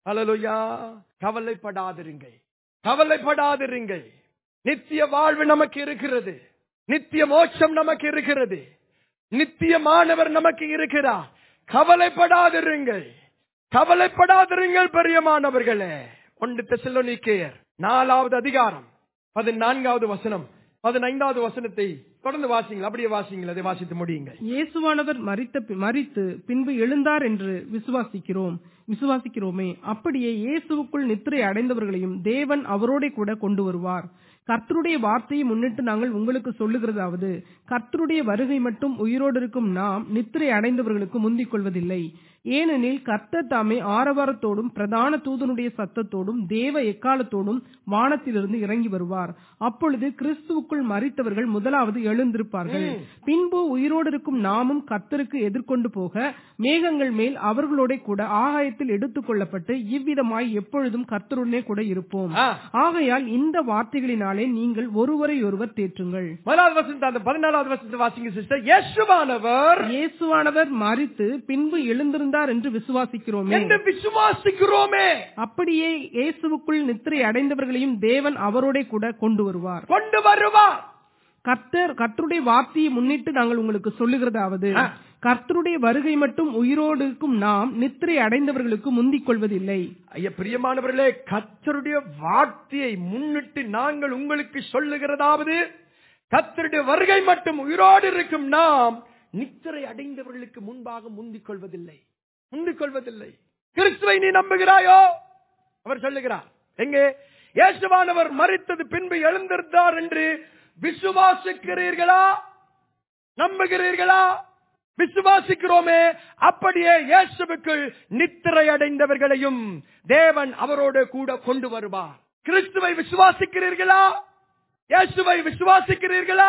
ஹalleluya கவலைப்படாதிருங்கள் கவலைப்படாதிருங்கள் நித்திய வாழ்வு நமக்கு இருக்கிறது நித்திய மோட்சம் நமக்கு இருக்கிறது நித்தியமானவர் நமக்கு இருக்கிறார் கவலைப்படாதிருங்கள் கவலைப்படாதிருங்கள் பெரியமானவர்களே ஒன்று தெசலோனிக்கேயர் நாலாவது அதிகாரம் பதினான்காவது வசனம் பதினைந்தாவது வசனத்தை தொடர்ந்து வாசிங்கள் அப்படியே வாசிங்கள் அதை வாசித்து முடியுங்கள் இயேசுவானவர் மரித்த பி- மரித்து பின்பு எழுந்தார் என்று விசுவாசிக்கிறோம் விசுவாசிக்கிறோமே அப்படியே இயேசுவுக்குள் நித்திரை அடைந்தவர்களையும் தேவன் அவரோட கூட கொண்டு வருவார் கர்த்தருடைய வார்த்தையை முன்னிட்டு நாங்கள் உங்களுக்கு சொல்லுகிறதாவது கர்த்தருடைய வருகை மட்டும் உயிரோடு இருக்கும் நாம் நித்திரை அடைந்தவர்களுக்கு முந்திக் கொள்வதில்லை ஏனெனில் கர்த்தர் தாமே ஆரவாரத்தோடும் பிரதான தூதனுடைய சத்தத்தோடும் தேவ எக்காலத்தோடும் வானத்திலிருந்து இறங்கி வருவார் அப்பொழுது கிறிஸ்துவுக்குள் மரித்தவர்கள் முதலாவது எழுந்திருப்பார்கள் பின்பு உயிரோடு இருக்கும் நாமும் கர்த்தருக்கு எதிர்கொண்டு போக மேகங்கள் மேல் அவர்களோட கூட ஆகாயத்தில் எடுத்துக் கொள்ளப்பட்டு இவ்விதமாய் எப்பொழுதும் கர்த்தருடனே கூட இருப்போம் ஆ. ஆகையால் இந்த வார்த்தைகளினாலே நீங்கள் ஒருவரை ஒருவர் தேற்றுங்கள் முதலாவது வசனத்தை அந்த பதினாலாவது வசனத்தை வாசிங்க சிஸ்டர் இயேசுவானவர் இயேசுவானவர் மரித்து பின்பு எழுந்திருந்தார் என்று விசுவாசிக்கிறோமே என்று விசுவாசிக்கிறோமே அப்படியே இயேசுவுக்குள் நித்திரை அடைந்தவர்களையும் தேவன் அவரோட கூட கொண்டு வருவார் கொண்டு வருவார் கர்த்தர் கர்த்தருடைய வார்த்தையை முன்னிட்டு நாங்கள் உங்களுக்கு சொல்லுகிறதாவது ஆ. கர்த்தருடைய வருகை மட்டும் உயிரோடு இருக்கும் நாம் நித்திரை அடைந்தவர்களுக்கு முந்திக் கொள்வதில்லை ஐயா பிரியமானவர்களே கர்த்தருடைய வார்த்தையை முன்னிட்டு நாங்கள் உங்களுக்கு சொல்லுகிறதாவது கர்த்தருடைய வருகை மட்டும் உயிரோடு இருக்கும் நாம் நித்திரை அடைந்தவர்களுக்கு முன்பாக முந்திக் கொள்வதில்லை முந்திக் கொள்வதில்லை கிறிஸ்துவை நீ நம்புகிறாயோ அவர் சொல்லுகிறார் எங்கே இயேசுவானவர் மரித்தது பின்பு எழுந்திருந்தார் என்று விசுவாசிக்கிறீர்களா நம்புகிறீர்களா விசுவாசிக்கிறோமே அப்படியே இயேசுவுக்குள் நித்திரை அடைந்தவர்களையும் தேவன் அவரோடு கூட கொண்டு வருவார் கிறிஸ்துவை விசுவாசிக்கிறீர்களா இயேசுவை விசுவாசிக்கிறீர்களா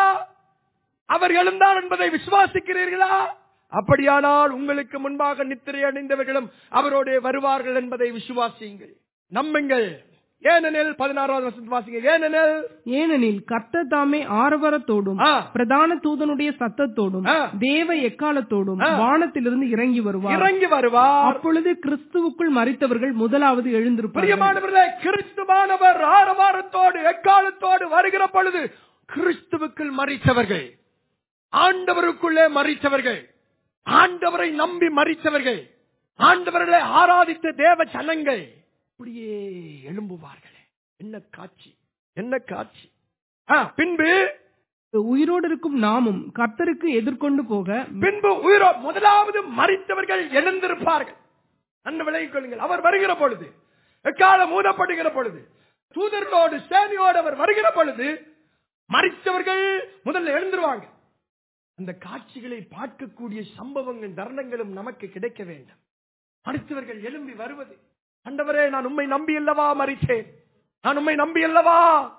அவர் எழுந்தார் என்பதை விசுவாசிக்கிறீர்களா அப்படியானால் உங்களுக்கு முன்பாக நித்திரை அடைந்தவர்களும் அவரோடு வருவார்கள் என்பதை விசுவாசியுங்கள் நம்புங்கள் ஏனெனில் பதினாறாவது வருஷத்து வாசிங்க ஏனெனில் ஏனெனில் கர்த்தர் தாமே ஆரவாரத்தோடும் ஆ. பிரதான தூதனுடைய சத்தத்தோடும் ஆ. தேவ எக்காலத்தோடும் ஆ. வானத்திலிருந்து இறங்கி வருவார் இறங்கி வருவார் அப்பொழுது கிறிஸ்துவுக்குள் மறித்தவர்கள் முதலாவது எழுந்திருப்பார்கள் பிரியமானவர்களே கிறிஸ்துவானவர் ஆரவாரத்தோடு எக்காலத்தோடு வருகிற பொழுது கிறிஸ்துவுக்குள் மறித்தவர்கள் ஆண்டவருக்குள்ளே மறித்தவர்கள் ஆண்டவரை நம்பி மறித்தவர்கள் ஆண்டவர்களை ஆராதித்த தேவ ஜனங்கள் அப்படியே எழும்புவார்களே என்ன காட்சி என்ன காட்சி ஆ, பின்பு உயிரோடு இருக்கும் நாமும் கர்த்தருக்கு எதிர்கொண்டு போக பின்பு உயிரோ முதலாவது மறித்தவர்கள் எழுந்திருப்பார்கள் அந்த விலகிக் கொள்ளுங்கள் அவர் வருகிற பொழுது எக்காலம் மூடப்படுகிற பொழுது தூதர்களோடு சேனையோடு அவர் வருகிற பொழுது மறித்தவர்கள் முதல்ல எழுந்துருவாங்க அந்த காட்சிகளை பார்க்கக்கூடிய சம்பவங்கள் தருணங்களும் நமக்கு கிடைக்க வேண்டும் மறித்தவர்கள் எழும்பி வருவது ஆண்டவரே நான் உம்மை நம்பி அல்லவா மறித்தேன் நான் உம்மை நம்பி அல்லவா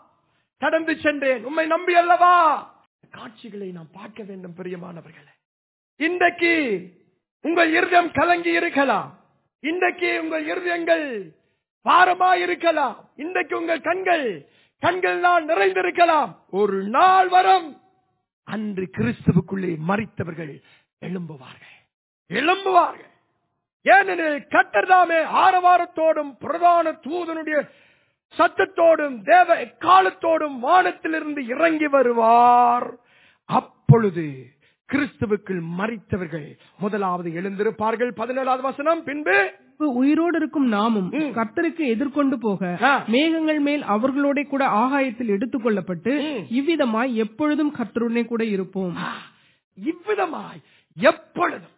கடந்து சென்றேன் உம்மை நம்பி அல்லவா காட்சிகளை நாம் பார்க்க வேண்டும் பிரியமானவர்களே இன்றைக்கு உங்கள் இருதயம் கலங்கி இருக்கலாம் இன்றைக்கு உங்கள் இருதயங்கள் பாரமா இருக்கலாம் இன்றைக்கு உங்கள் கண்கள் கண்கள் தான் நிறைந்திருக்கலாம் ஒரு நாள் வரும் அன்று கிறிஸ்துவுக்குள்ளே மறித்தவர்கள் எழும்புவார்கள் எழும்புவார்கள் ஏனெனில் கட்டர்தாமே ஆரவாரத்தோடும் பிரதான தூதனுடைய சத்தத்தோடும் தேவ எக்காலத்தோடும் வானத்திலிருந்து இறங்கி வருவார் அப்பொழுது கிறிஸ்துவுக்குள் மறித்தவர்கள் முதலாவது எழுந்திருப்பார்கள் பதினேழாவது வசனம் பின்பு உயிரோடு இருக்கும் நாமும் ம். கர்த்தருக்கு எதிர்கொண்டு போக ஆ. மேகங்கள் மேல் அவர்களோட கூட ஆகாயத்தில் எடுத்துக் கொள்ளப்பட்டு ம். இவ்விதமாய் எப்பொழுதும் கர்த்தருடனே கூட இருப்போம் ஆ, இவ்விதமாய் எப்பொழுதும்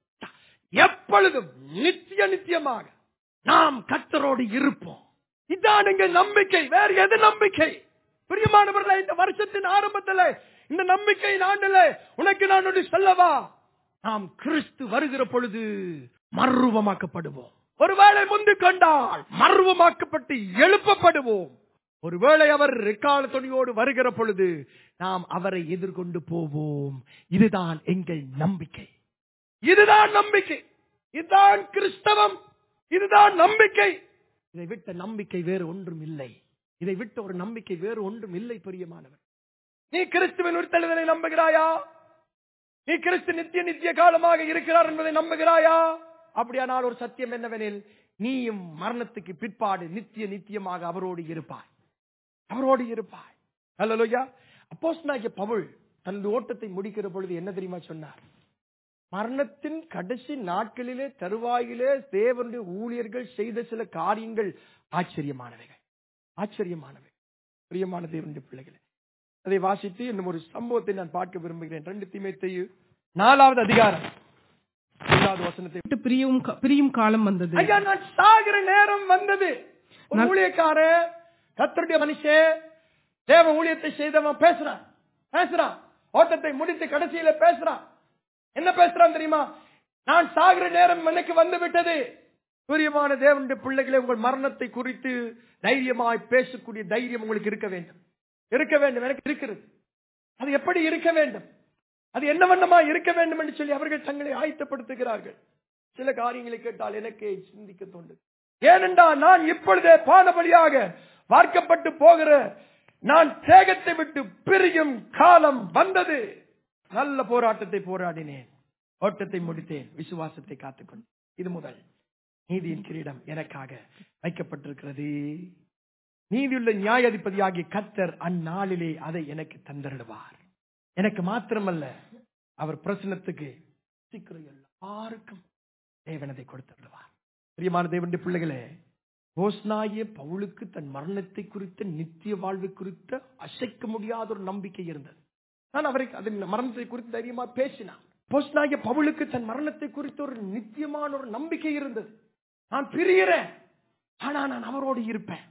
எப்பொழுதும் நித்திய நித்தியமாக நாம் கர்த்தரோடு இருப்போம் இதான் எங்கள் நம்பிக்கை வேறு எது நம்பிக்கை பிரியமானவர்களே இந்த வருஷத்தின் ஆரம்பத்தில் இந்த நம்பிக்கையின் ஆண்டுல உனக்கு நான் ஒன்று சொல்லவா நாம் கிறிஸ்து வருகிற பொழுது மர்வமாக்கப்படுவோம் ஒருவேளை முந்திக் கொண்டால் மர்வமாக்கப்பட்டு எழுப்பப்படுவோம் ஒருவேளை அவர் ரெக்கால துணியோடு வருகிற பொழுது நாம் அவரை எதிர்கொண்டு போவோம் இதுதான் எங்கள் நம்பிக்கை இதுதான் நம்பிக்கை இதுதான் கிறிஸ்தவம் இதுதான் நம்பிக்கை இதை விட்ட நம்பிக்கை வேறு ஒன்றும் இல்லை இதை விட்ட ஒரு நம்பிக்கை வேறு ஒன்றும் இல்லை பிரியமானவர் நீ கிறிஸ்துவின் உறுத்தலுதலை நம்புகிறாயா நீ கிறிஸ்து நித்திய நித்திய காலமாக இருக்கிறார் என்பதை நம்புகிறாயா அப்படியானால் ஒரு சத்தியம் என்னவெனில் நீயும் மரணத்துக்கு பிற்பாடு நித்திய நித்தியமாக அவரோடு இருப்பாய் அவரோடு இருப்பாய் அல்லா அப்போஸ்தலனாகிய பவுல் தனது ஓட்டத்தை முடிக்கிற பொழுது என்ன தெரியுமா சொன்னார் மரணத்தின் கடைசி நாட்களிலே தருவாயிலே தேவனுடைய ஊழியர்கள் செய்த சில காரியங்கள் ஆச்சரியமானவைகள் ஆச்சரியமானவை பிரியமான தேவனுடைய பிள்ளைகளே அதை வாசித்து இன்னும் ஒரு சம்பவத்தை நான் பார்க்க விரும்புகிறேன் ரெண்டு தீமைத்தையு நாலாவது அதிகாரம் ஐந்தாவது வசனத்தை விட்டு பிரியும் கா- பிரியும் காலம் வந்தது ஐயா நான் சாகிற நேரம் வந்தது ஒரு நான்- ஊழியக்காரன் கத்தருடைய மனுஷன் தேவ ஊழியத்தை செய்தவன் பேசுறான் பேசுறான் ஓட்டத்தை முடித்து கடைசியில பேசுறான் என்ன பேசுறான் தெரியுமா நான் சாகிற நேரம் எனக்கு வந்து விட்டது பிரியமான தேவனுடைய பிள்ளைகளே உங்கள் மரணத்தை குறித்து தைரியமாய் பேசக்கூடிய தைரியம் உங்களுக்கு இருக்க வேண்டும் இருக்க வேண்டும் எனக்கு இருக்கிறது அது எப்படி இருக்க வேண்டும் அது என்ன வண்ணமா இருக்க வேண்டும் என்று சொல்லி அவர்கள் தங்களை ஆயத்தப்படுத்துகிறார்கள் சில காரியங்களை கேட்டால் எனக்கே சிந்திக்க தோன்றுது ஏனென்றால் நான் இப்பொழுதே பானபலியாக வார்க்கப்பட்டு போகிற நான் தேகத்தை விட்டு பிரியும் காலம் வந்தது நல்ல போராட்டத்தை போராடினேன் ஓட்டத்தை முடித்தேன் விசுவாசத்தை காத்துக்கொண்டு இது முதல் நீதியின் கிரீடம் எனக்காக வைக்கப்பட்டிருக்கிறது நீதியுள்ள நியாயாதிபதியாகிய கத்தர் அந்நாளிலே அதை எனக்கு தந்தருடுவார் எனக்கு மாத்திரமல்ல அவர் பிரசனத்துக்கு சீக்கிரம் எல்லாருக்கும் தேவனதை கொடுத்துடுவார் பிரியமான தேவனுடைய பிள்ளைகளே போஸ்னாய பவுலுக்கு தன் மரணத்தை குறித்த நித்திய வாழ்வை குறித்த அசைக்க முடியாத ஒரு நம்பிக்கை இருந்தது நான் அவரை அதன் மரணத்தை குறித்து தைரியமா பேசினான் போஸ்னாய பவுலுக்கு தன் மரணத்தை குறித்த ஒரு நித்தியமான ஒரு நம்பிக்கை இருந்தது நான் பிரிகிறேன் ஆனா நான் அவரோடு இருப்பேன்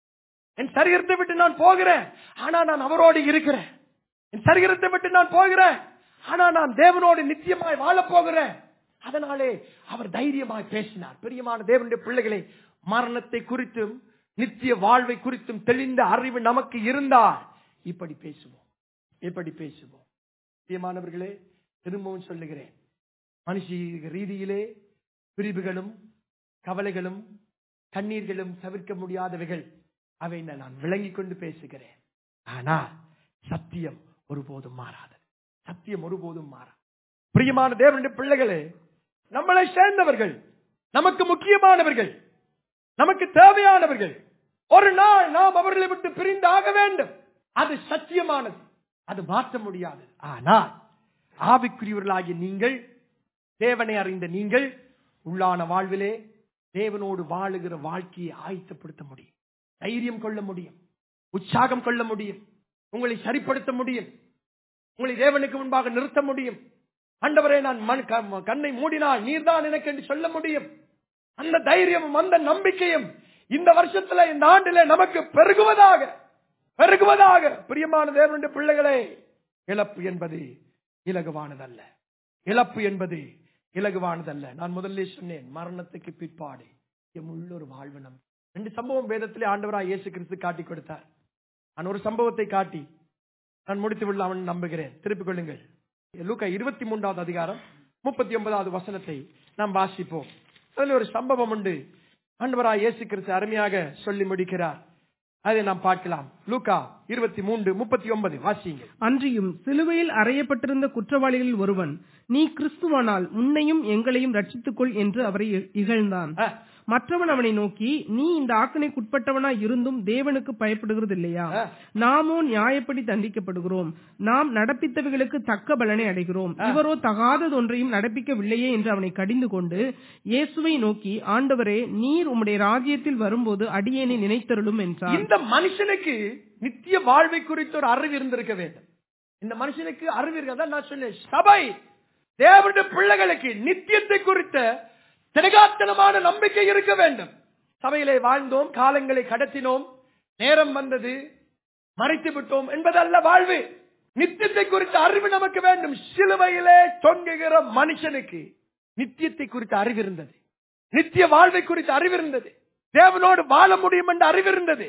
என் சரீரத்தை விட்டு நான் போகிறேன் ஆனா நான் அவரோடு இருக்கிறேன் என் சரீரத்தை விட்டு நான் போகிறேன் ஆனா நான் தேவனோடு நித்தியமாய் வாழப் போகிறேன் அதனாலே அவர் தைரியமாய் பேசினார் பிரியமான தேவனுடைய பிள்ளைகளை மரணத்தை குறித்தும் நித்திய வாழ்வை குறித்தும் தெளிந்த அறிவு நமக்கு இருந்தால் இப்படி பேசுவோம் இப்படி பேசுவோம் பிரியமானவர்களே திரும்பவும் சொல்லுகிறேன் மனுஷ ரீதியிலே பிரிவுகளும் கவலைகளும் கண்ணீர்களும் தவிர்க்க முடியாதவைகள் அவை நான் விளங்கிக் கொண்டு பேசுகிறேன் ஆனால் சத்தியம் ஒருபோதும் மாறாது சத்தியம் ஒருபோதும் மாறாது பிரியமான தேவனுடைய பிள்ளைகளே நம்மளை சேர்ந்தவர்கள் நமக்கு முக்கியமானவர்கள் நமக்கு தேவையானவர்கள் ஒரு நாள் நாம் அவர்களை விட்டு பிரிந்து ஆக வேண்டும் அது சத்தியமானது அது மாற்ற முடியாது ஆனால் ஆவிக்குரியவர்களாகிய நீங்கள் தேவனை அறிந்த நீங்கள் உள்ளான வாழ்விலே தேவனோடு வாழுகிற வாழ்க்கையை ஆயத்தப்படுத்த முடியும் தைரியம் கொள்ள முடியும் உற்சாகம் கொள்ள முடியும் உங்களை சரிப்படுத்த முடியும் உங்களை தேவனுக்கு முன்பாக நிறுத்த முடியும் ஆண்டவரே நான் மண்- க- கண்ணை மூடினால் நீர்தான் எனக்கு என்று சொல்ல முடியும் அந்த தைரியமும் அந்த நம்பிக்கையும் இந்த வருஷத்துல இந்த ஆண்டிலே நமக்கு பெருகுவதாக பெருகுவதாக பிரியமான தேவனுடைய பிள்ளைகளே இழப்பு என்பது இலகுவானதல்ல இழப்பு என்பது இலகுவானதல்ல நான் முதல்ல சொன்னேன் மரணத்துக்கு பிற்பாடு எம் உள்ளொரு வாழ்வு நம் ரெண்டு சம்பவம் வேதத்திலே ஆண்டவராய் இயேசு கிறிஸ்து காட்டி கொடுத்தார் நான் ஒரு சம்பவத்தை காட்டி நான் முடித்து விடலாம் நம்புகிறேன் திருப்பிக் கொள்ளுங்கள் லூக்கா இருபத்தி மூன்றாவது அதிகாரம் முப்பத்தி ஒன்பதாவது வசனத்தை நாம் வாசிப்போம் அதில் ஒரு சம்பவம் உண்டு ஆண்டவராய் இயேசு கிறிஸ்து அருமையாக சொல்லி முடிக்கிறார் அதை நாம் பார்க்கலாம் லூக்கா இருபத்தி மூன்று முப்பத்தி ஒன்பது வாசிங்க அன்றியும் சிலுவையில் அறையப்பட்டிருந்த குற்றவாளிகளில் ஒருவன் நீ கிறிஸ்துவானால் உன்னையும் எங்களையும் ரட்சித்துக்கொள் என்று அவரை இ- இகழ்ந்தான் ஆ, மற்றவன் அவனை நோக்கி நீ இந்த ஆக்கணைக்குட்பட்டவனா இருந்தும் தேவனுக்கு பயப்படுகிறது இல்லையா ஆ. நாமோ நியாயப்படி தண்டிக்கப்படுகிறோம் நாம் நடப்பித்தவைகளுக்கு தக்க பலனை அடைகிறோம் இவரோ தகாதது ஒன்றையும் நடப்பிக்கவில்லையே என்று அவனை கடிந்து கொண்டு இயேசுவை நோக்கி ஆண்டவரே நீர் உம்முடைய ராஜ்யத்தில் வரும்போது அடியேனை நினைத்தருளும் என்றார் இந்த மனுஷனுக்கு நித்திய வாழ்வை குறித்த ஒரு அறிவு இருந்திருக்க வேண்டும் இந்த மனுஷனுக்கு அறிவு இருக்கு அதான் நான் சொன்னேன் சபை தேவனுடைய பிள்ளைகளுக்கு நித்தியத்தை குறித்த திடகாத்தனமான நம்பிக்கை இருக்க வேண்டும் சபையிலே வாழ்ந்தோம் காலங்களை கடத்தினோம் நேரம் வந்தது மறைத்து விட்டோம் என்பதல்ல வாழ்வு நித்தியத்தை குறித்த அறிவு நமக்கு வேண்டும் சிலுவையிலே தொங்குகிற மனுஷனுக்கு நித்தியத்தை குறித்த அறிவு இருந்தது நித்திய வாழ்வை குறித்த அறிவு இருந்தது தேவனோடு வாழ முடியும் என்ற அறிவு இருந்தது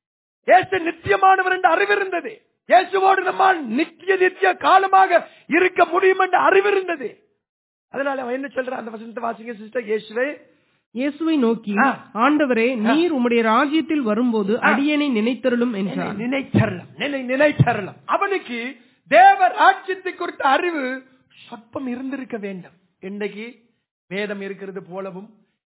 இயேசு நித்தியமானவர் என்ற அறிவு இருந்தது இயேசுவோடு நம்மால் நித்திய நித்திய காலமாக இருக்க முடியும் என்ற அறிவு இருந்தது அதனால அவன் என்ன சொல்றான் அந்த வசனத்தை வாசிங்க சிஸ்டர் இயேசுவே இயேசுவை நோக்கி ஆ. ஆண்டவரே நீர் உம்முடைய ராஜ்யத்தில் வரும்போது அடியேனை நினைத்தருளும் என்னை என்றார் நினைத்தரலாம் என்னை நினைத்தரலாம் அவனுக்கு தேவ ராஜ்யத்தை குறித்த அறிவு சொற்பம் இருந்திருக்க வேண்டும் இன்னைக்கு வேதம் இருக்கிறது போலவும்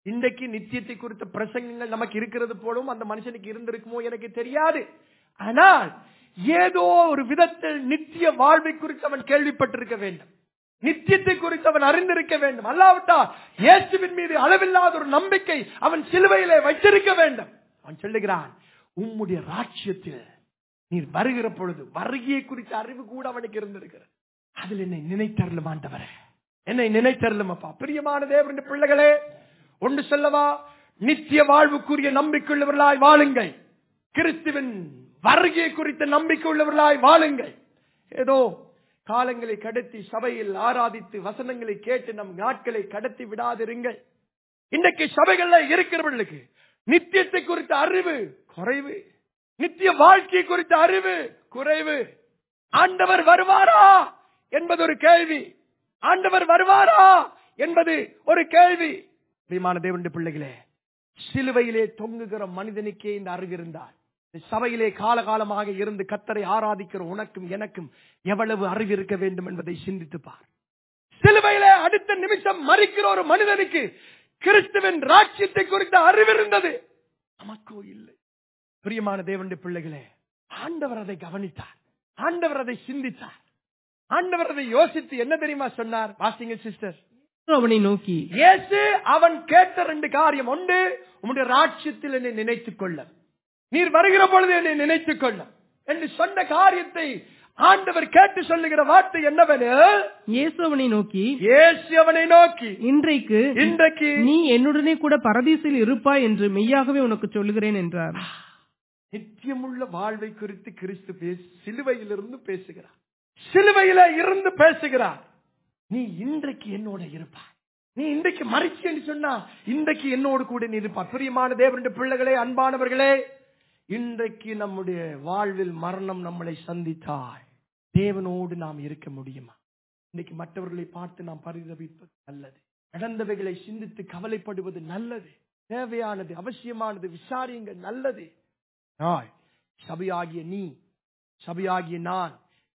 இன்றைக்கு நித்தியத்தை குறித்த பிரசங்கங்கள் நமக்கு இருக்கிறது போலும் அந்த மனுஷனுக்கு இருந்திருக்குமோ எனக்கு தெரியாது ஆனால் ஏதோ ஒரு விதத்தில் நித்திய வாழ்வை குறித்து அவன் கேள்விப்பட்டிருக்க வேண்டும் நித்தியத்தை குறித்து அவன் அறிந்திருக்க வேண்டும் அல்லாவிட்டால் இயேசுவின் மீது அளவில்லாத ஒரு நம்பிக்கை அவன் சிலுவையிலே வைத்திருக்க வேண்டும் அவன் சொல்லுகிறான் உம்முடைய ராட்சியத்தில் நீர் வருகிற பொழுது வருகையை குறித்த அறிவு கூட அவனுக்கு இருந்திருக்கிறது அதில் என்னை நினைத்தருளும் ஆண்டவரே என்னை நினைத்தருளும் அப்பா பிரியமான தேவனுடைய பிள்ளைகளே ஒன்று சொல்லவா நித்திய வாழ்வுக்குரிய நம்பிக்கையுள்ளவர்களாய் வாழுங்கள் கிறிஸ்துவின் வருகை குறித்த நம்பிக்கை உள்ளவர்களாய் வாழுங்கள் ஏதோ காலங்களை கடத்தி சபையில் ஆராதித்து வசனங்களை கேட்டு நம் நாட்களை கடத்தி விடாதிருங்கள் இன்றைக்கு சபைகள்ல இருக்கிறவர்களுக்கு நித்தியத்தை குறித்த அறிவு குறைவு நித்திய வாழ்க்கை குறித்த அறிவு குறைவு ஆண்டவர் வருவாரா என்பது ஒரு கேள்வி ஆண்டவர் வருவாரா என்பது ஒரு கேள்வி பிரியமான தேவனுடைய பிள்ளைகளே சிலுவையிலே தொங்குகிற மனிதனுக்கே இந்த அறிவு இருந்தார் இந்த சபையிலே காலகாலமாக இருந்து கத்தரை ஆராதிக்கிற உனக்கும் எனக்கும் எவ்வளவு அறிவு இருக்க வேண்டும் என்பதை சிந்தித்து பார் சிலுவையிலே அடுத்த நிமிஷம் மறிக்கிற ஒரு மனிதனுக்கு கிறிஸ்துவின் ராட்சியத்தை குறித்த அறிவு இருந்தது நமக்கோ இல்லை பிரியமான தேவனுடைய பிள்ளைகளே ஆண்டவர் அதை கவனித்தார் ஆண்டவர் அதை சிந்தித்தார் ஆண்டவர் அதை யோசித்து என்ன தெரியுமா சொன்னார் வாசிங்க சிஸ்டர் அவனை நோக்கி இயேசு அவன் கேட்ட ரெண்டு காரியம் ஒன்று உம்முடைய ராட்சியத்தில் என்னை நினைத்துக் கொள்ள நீர் வருகிற பொழுது என்னை நினைத்துக் கொள்ள என்று சொன்ன காரியத்தை ஆண்டவர் கேட்டு சொல்லுகிற வார்த்தை என்னவெனில் இயேசு அவனை நோக்கி இயேசு அவனை நோக்கி இன்றைக்கு இன்றைக்கு நீ என்னுடனே கூட பரதீசில் இருப்பாய் என்று மெய்யாகவே உனக்கு சொல்லுகிறேன் என்றார் நித்தியமுள்ள வாழ்வை குறித்து கிறிஸ்து பேச சிலுவையிலிருந்து பேசுகிறார் சிலுவையில இருந்து பேசுகிறார் நீ இன்றைக்கு என்னோட இருப்பாய் நீ இன்றைக்கு மறிச்சு என்று சொன்னா இன்றைக்கு என்னோடு கூட நீ இருப்பாய் பிரியமான தேவனுடைய பிள்ளைகளே அன்பானவர்களே இன்றைக்கு நம்முடைய வாழ்வில் மரணம் நம்மளை சந்தித்தாய் தேவனோடு நாம் இருக்க முடியுமா இன்னைக்கு மற்றவர்களை பார்த்து நாம் பரிதவிப்பது நல்லது நடந்தவைகளை சிந்தித்து கவலைப்படுவது நல்லது தேவையானது அவசியமானது விசாரியுங்கள் நல்லது நாள் சபையாகிய நீ சபையாகிய நான்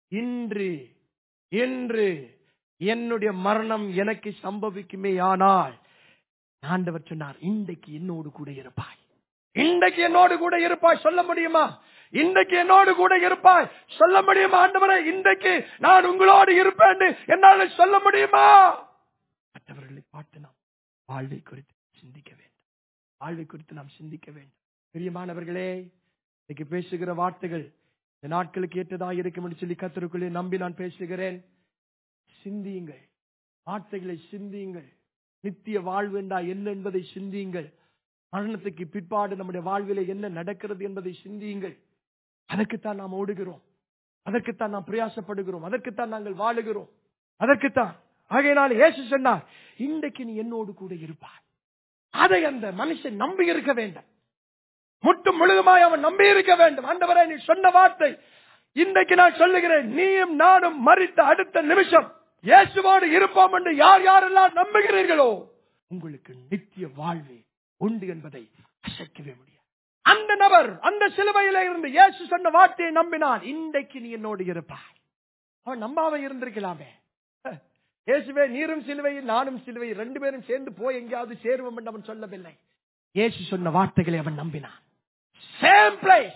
இன்று என்று என்னுடைய மரணம் எனக்கு சம்பவிக்குமே ஆனால் ஆண்டவர் சொன்னார் இன்றைக்கு என்னோடு கூட இருப்பாய் இன்றைக்கு என்னோடு கூட இருப்பாய் சொல்ல முடியுமா இன்றைக்கு என்னோடு கூட இருப்பாய் சொல்ல முடியுமா ஆண்டவரே இன்றைக்கு நான் உங்களோடு இருப்பேன் என்னால் சொல்ல முடியுமா மற்றவர்களை பார்த்து நாம் வாழ்வை குறித்து சிந்திக்க வேண்டும் வாழ்வை குறித்து நாம் சிந்திக்க வேண்டும் பிரியமானவர்களே இன்னைக்கு பேசுகிற வார்த்தைகள் இந்த நாட்களுக்கு ஏற்றதாக இருக்கும் என்று சொல்லி கத்தருக்குள்ளே நம்பி நான் பேசுகிறேன் சிந்தியுங்கள் வார்த்தைகளை சிந்தியுங்கள் நித்திய வாழ்வு என்றா என்ன என்பதை சிந்தியுங்கள் மரணத்துக்கு பிற்பாடு நம்முடைய வாழ்விலே என்ன நடக்கிறது என்பதை சிந்தியுங்கள் அதற்குத்தான் நாம் ஓடுகிறோம் அதற்குத்தான் நாம் பிரயாசப்படுகிறோம் அதற்குத்தான் நாங்கள் வாழுகிறோம் அதற்குத்தான் ஆகையினால் இயேசு சொன்னார் இன்றைக்கு நீ என்னோடு கூட இருப்பாய் அதை அந்த மனுஷன் நம்பி இருக்க வேண்டும் முட்டும் முழுதுமாய் அவன் நம்பி இருக்க வேண்டும் ஆண்டவரே நீ சொன்ன வார்த்தை இன்றைக்கு நான் சொல்லுகிறேன் நீயும் நானும் மறித்த அடுத்த நிமிஷம் இயேசுவோடு இருப்போம் என்று யார் யாரெல்லாம் நம்புகிறீர்களோ உங்களுக்கு நித்திய வாழ்வே உண்டு என்பதை அசைக்கவே முடியாது அந்த நபர் அந்த சிலுவையில இருந்து இயேசு சொன்ன வார்த்தையை நம்பினான் இன்றைக்கு நீ என்னோடு இருப்பாய் அவன் நம்பாம இருந்திருக்கலாமே அஹ், இயேசுவே நீரும் சிலுவையில் நானும் சிலுவை ரெண்டு பேரும் சேர்ந்து போய் எங்கேயாவது சேருவோம் என்று அவன் சொல்லவில்லை இயேசு சொன்ன வார்த்தைகளை அவன் நம்பினான் சேம் பிளேஸ்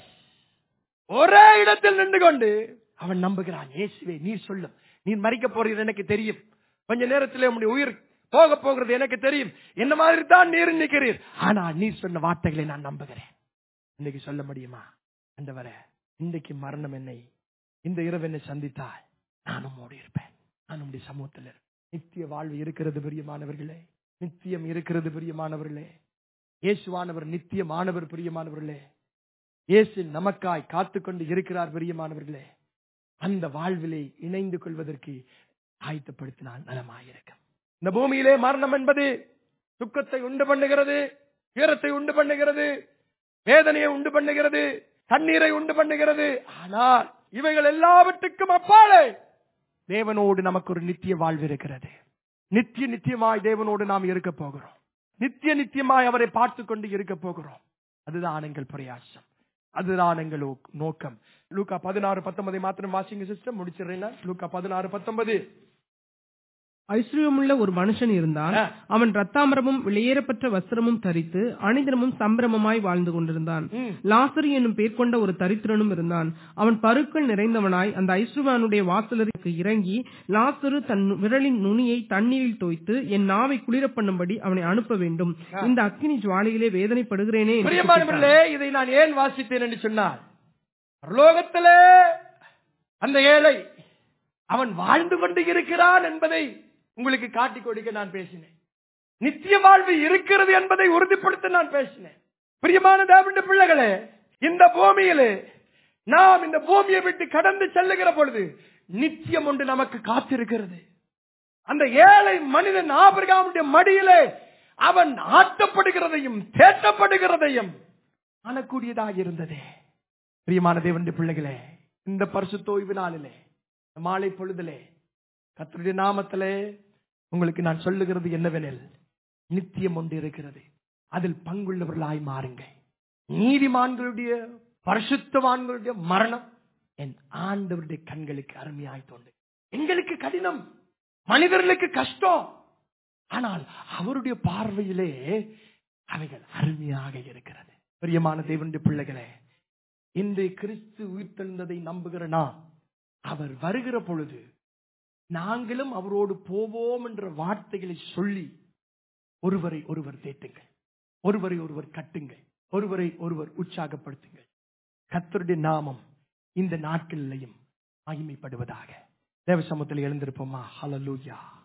ஒரே இடத்தில் நின்று கொண்டு அவன் நம்புகிறான் இயேசுவே நீர் சொல்லும் நீர் மறிக்க போறது எனக்கு தெரியும் கொஞ்ச நேரத்தில் உம்முடைய உயிர் போக போகிறது எனக்கு தெரியும் என்ன மாதிரி தான் நீர் நிற்கிறீர் ஆனா நீர் சொன்ன வார்த்தைகளை நான் நம்புகிறேன் இன்னைக்கு சொல்ல முடியுமா ஆண்டவரே இன்றைக்கு மரணம் என்னை இந்த இரவு என்னை சந்தித்தால் நானும் ஓடி இருப்பேன் நான் உடைய சமூகத்தில் இருப்பேன். நித்திய வாழ்வு இருக்கிறது பிரியமானவர்களே நித்தியம் இருக்கிறது பிரியமானவர்களே இயேசுவானவர் நித்தியமானவர் பிரியமானவர்களே இயேசு நமக்காய் காத்துக்கொண்டு இருக்கிறார் பிரியமானவர்களே அந்த வாழ்விலே இணைந்து கொள்வதற்கு ஆயத்தப்படுத்தினால் நலமாயிருக்கும் இந்த பூமியிலே மரணம் என்பது துக்கத்தை உண்டு பண்ணுகிறது துயரத்தை உண்டு பண்ணுகிறது வேதனையை உண்டு பண்ணுகிறது தண்ணீரை உண்டு பண்ணுகிறது ஆனால் இவைகள் எல்லாவற்றுக்கும் அப்பாலே தேவனோடு நமக்கு ஒரு நித்திய வாழ்வு இருக்கிறது நித்திய நித்தியமாய் தேவனோடு நாம் இருக்க போகிறோம் நித்திய நித்தியமாய் அவரை பார்த்து கொண்டு இருக்க போகிறோம் அதுதான் எங்கள் பிரயாசம் அதுதான் எங்கள் நோக்- நோக்கம் லூக்கா பதினாறு பத்தொன்பதை மாத்திரம் வாசிங்க சிஸ்டம் முடிச்சிடுறேன் லூக்கா பதினாறு பத்தொன்பது ஐஸ்வர்யமுள்ள ஒரு மனுஷன் இருந்தான் ஆ. அவன் ரத்தாமரமும் வெளியேறப்பட்ட வஸ்திரமும் தரித்து அணிதினமும் சம்பிரமமாய் வாழ்ந்து கொண்டிருந்தான் ம். லாசரு என்னும் பேர் கொண்ட ஒரு தரித்திரனும் இருந்தான் அவன் பருக்கள் நிறைந்தவனாய் அந்த ஐஸ்வர்வானுடைய வாசலருக்கு இறங்கி லாசரு தன் விரலின் நுனியை தண்ணீரில் தோய்த்து என் நாவை குளிர பண்ணும்படி அவனை அனுப்ப வேண்டும் இந்த அக்கினி ஜுவாலையிலே வேதனைப்படுகிறேனே என்று கூப்பிட்டான். பிரியமானவர்களே இதை நான் ஏன் வாசித்தேன் என்று சொன்னால் பரலோகத்திலே அந்த ஏழை அவன் வாழ்ந்து கொண்டு இருக்கிறான் என்பதை உங்களுக்கு காட்டிக் கொடுக்க நான் பேசினேன் நித்திய வாழ்வு இருக்கிறது என்பதை உறுதிப்படுத்த நான் பேசினேன் பிரியமான தேவனுடைய பிள்ளைகளே இந்த பூமியிலே நாம் இந்த பூமியை விட்டு கடந்து செல்லுகிற பொழுது நித்தியம் ஒன்று நமக்கு காத்திருக்கிறது அந்த ஏழை மனிதன் ஆபிரகாமுடைய மடியிலே அவன் ஆட்டப்படுகிறதையும் தேட்டப்படுகிறதையும் காணக்கூடியதாக இருந்ததே பிரியமான தேவனுடைய பிள்ளைகளே இந்த பரிசுத்தோய்வு நாளிலே இந்த மாலை பொழுதிலே கர்த்தருடைய நாமத்திலே உங்களுக்கு நான் சொல்லுகிறது என்னவெனில் நித்தியம் ஒன்று இருக்கிறது அதில் பங்குள்ளவர்களாய் மாறுங்க நீதிமான்களுடைய பரிசுத்தவான்களுடைய மரணம் என் ஆண்டவருடைய கண்களுக்கு அருமையாய் தோன்று எங்களுக்கு கடினம் மனிதர்களுக்கு கஷ்டம் ஆனால் அவருடைய பார்வையிலே அவைகள் அருமையாக இருக்கிறது பிரியமான தேவனுடைய பிள்ளைகளே இன்று கிறிஸ்து உயிர்த்தெழுந்ததை நம்புகிற நாம் அவர் வருகிற பொழுது நாங்களும் அவரோடு போவோம் என்ற வார்த்தைகளை சொல்லி ஒருவரை ஒருவர் தேட்டுங்கள் ஒருவரை ஒருவர் கட்டுங்கள் ஒருவரை ஒருவர் உற்சாகப்படுத்துங்கள் கர்த்தருடைய நாமம் இந்த நாட்களிலையும் மகிமைப்படுவதாக தேவ சமூகத்தில் எழுந்திருப்போமா ஹalleluya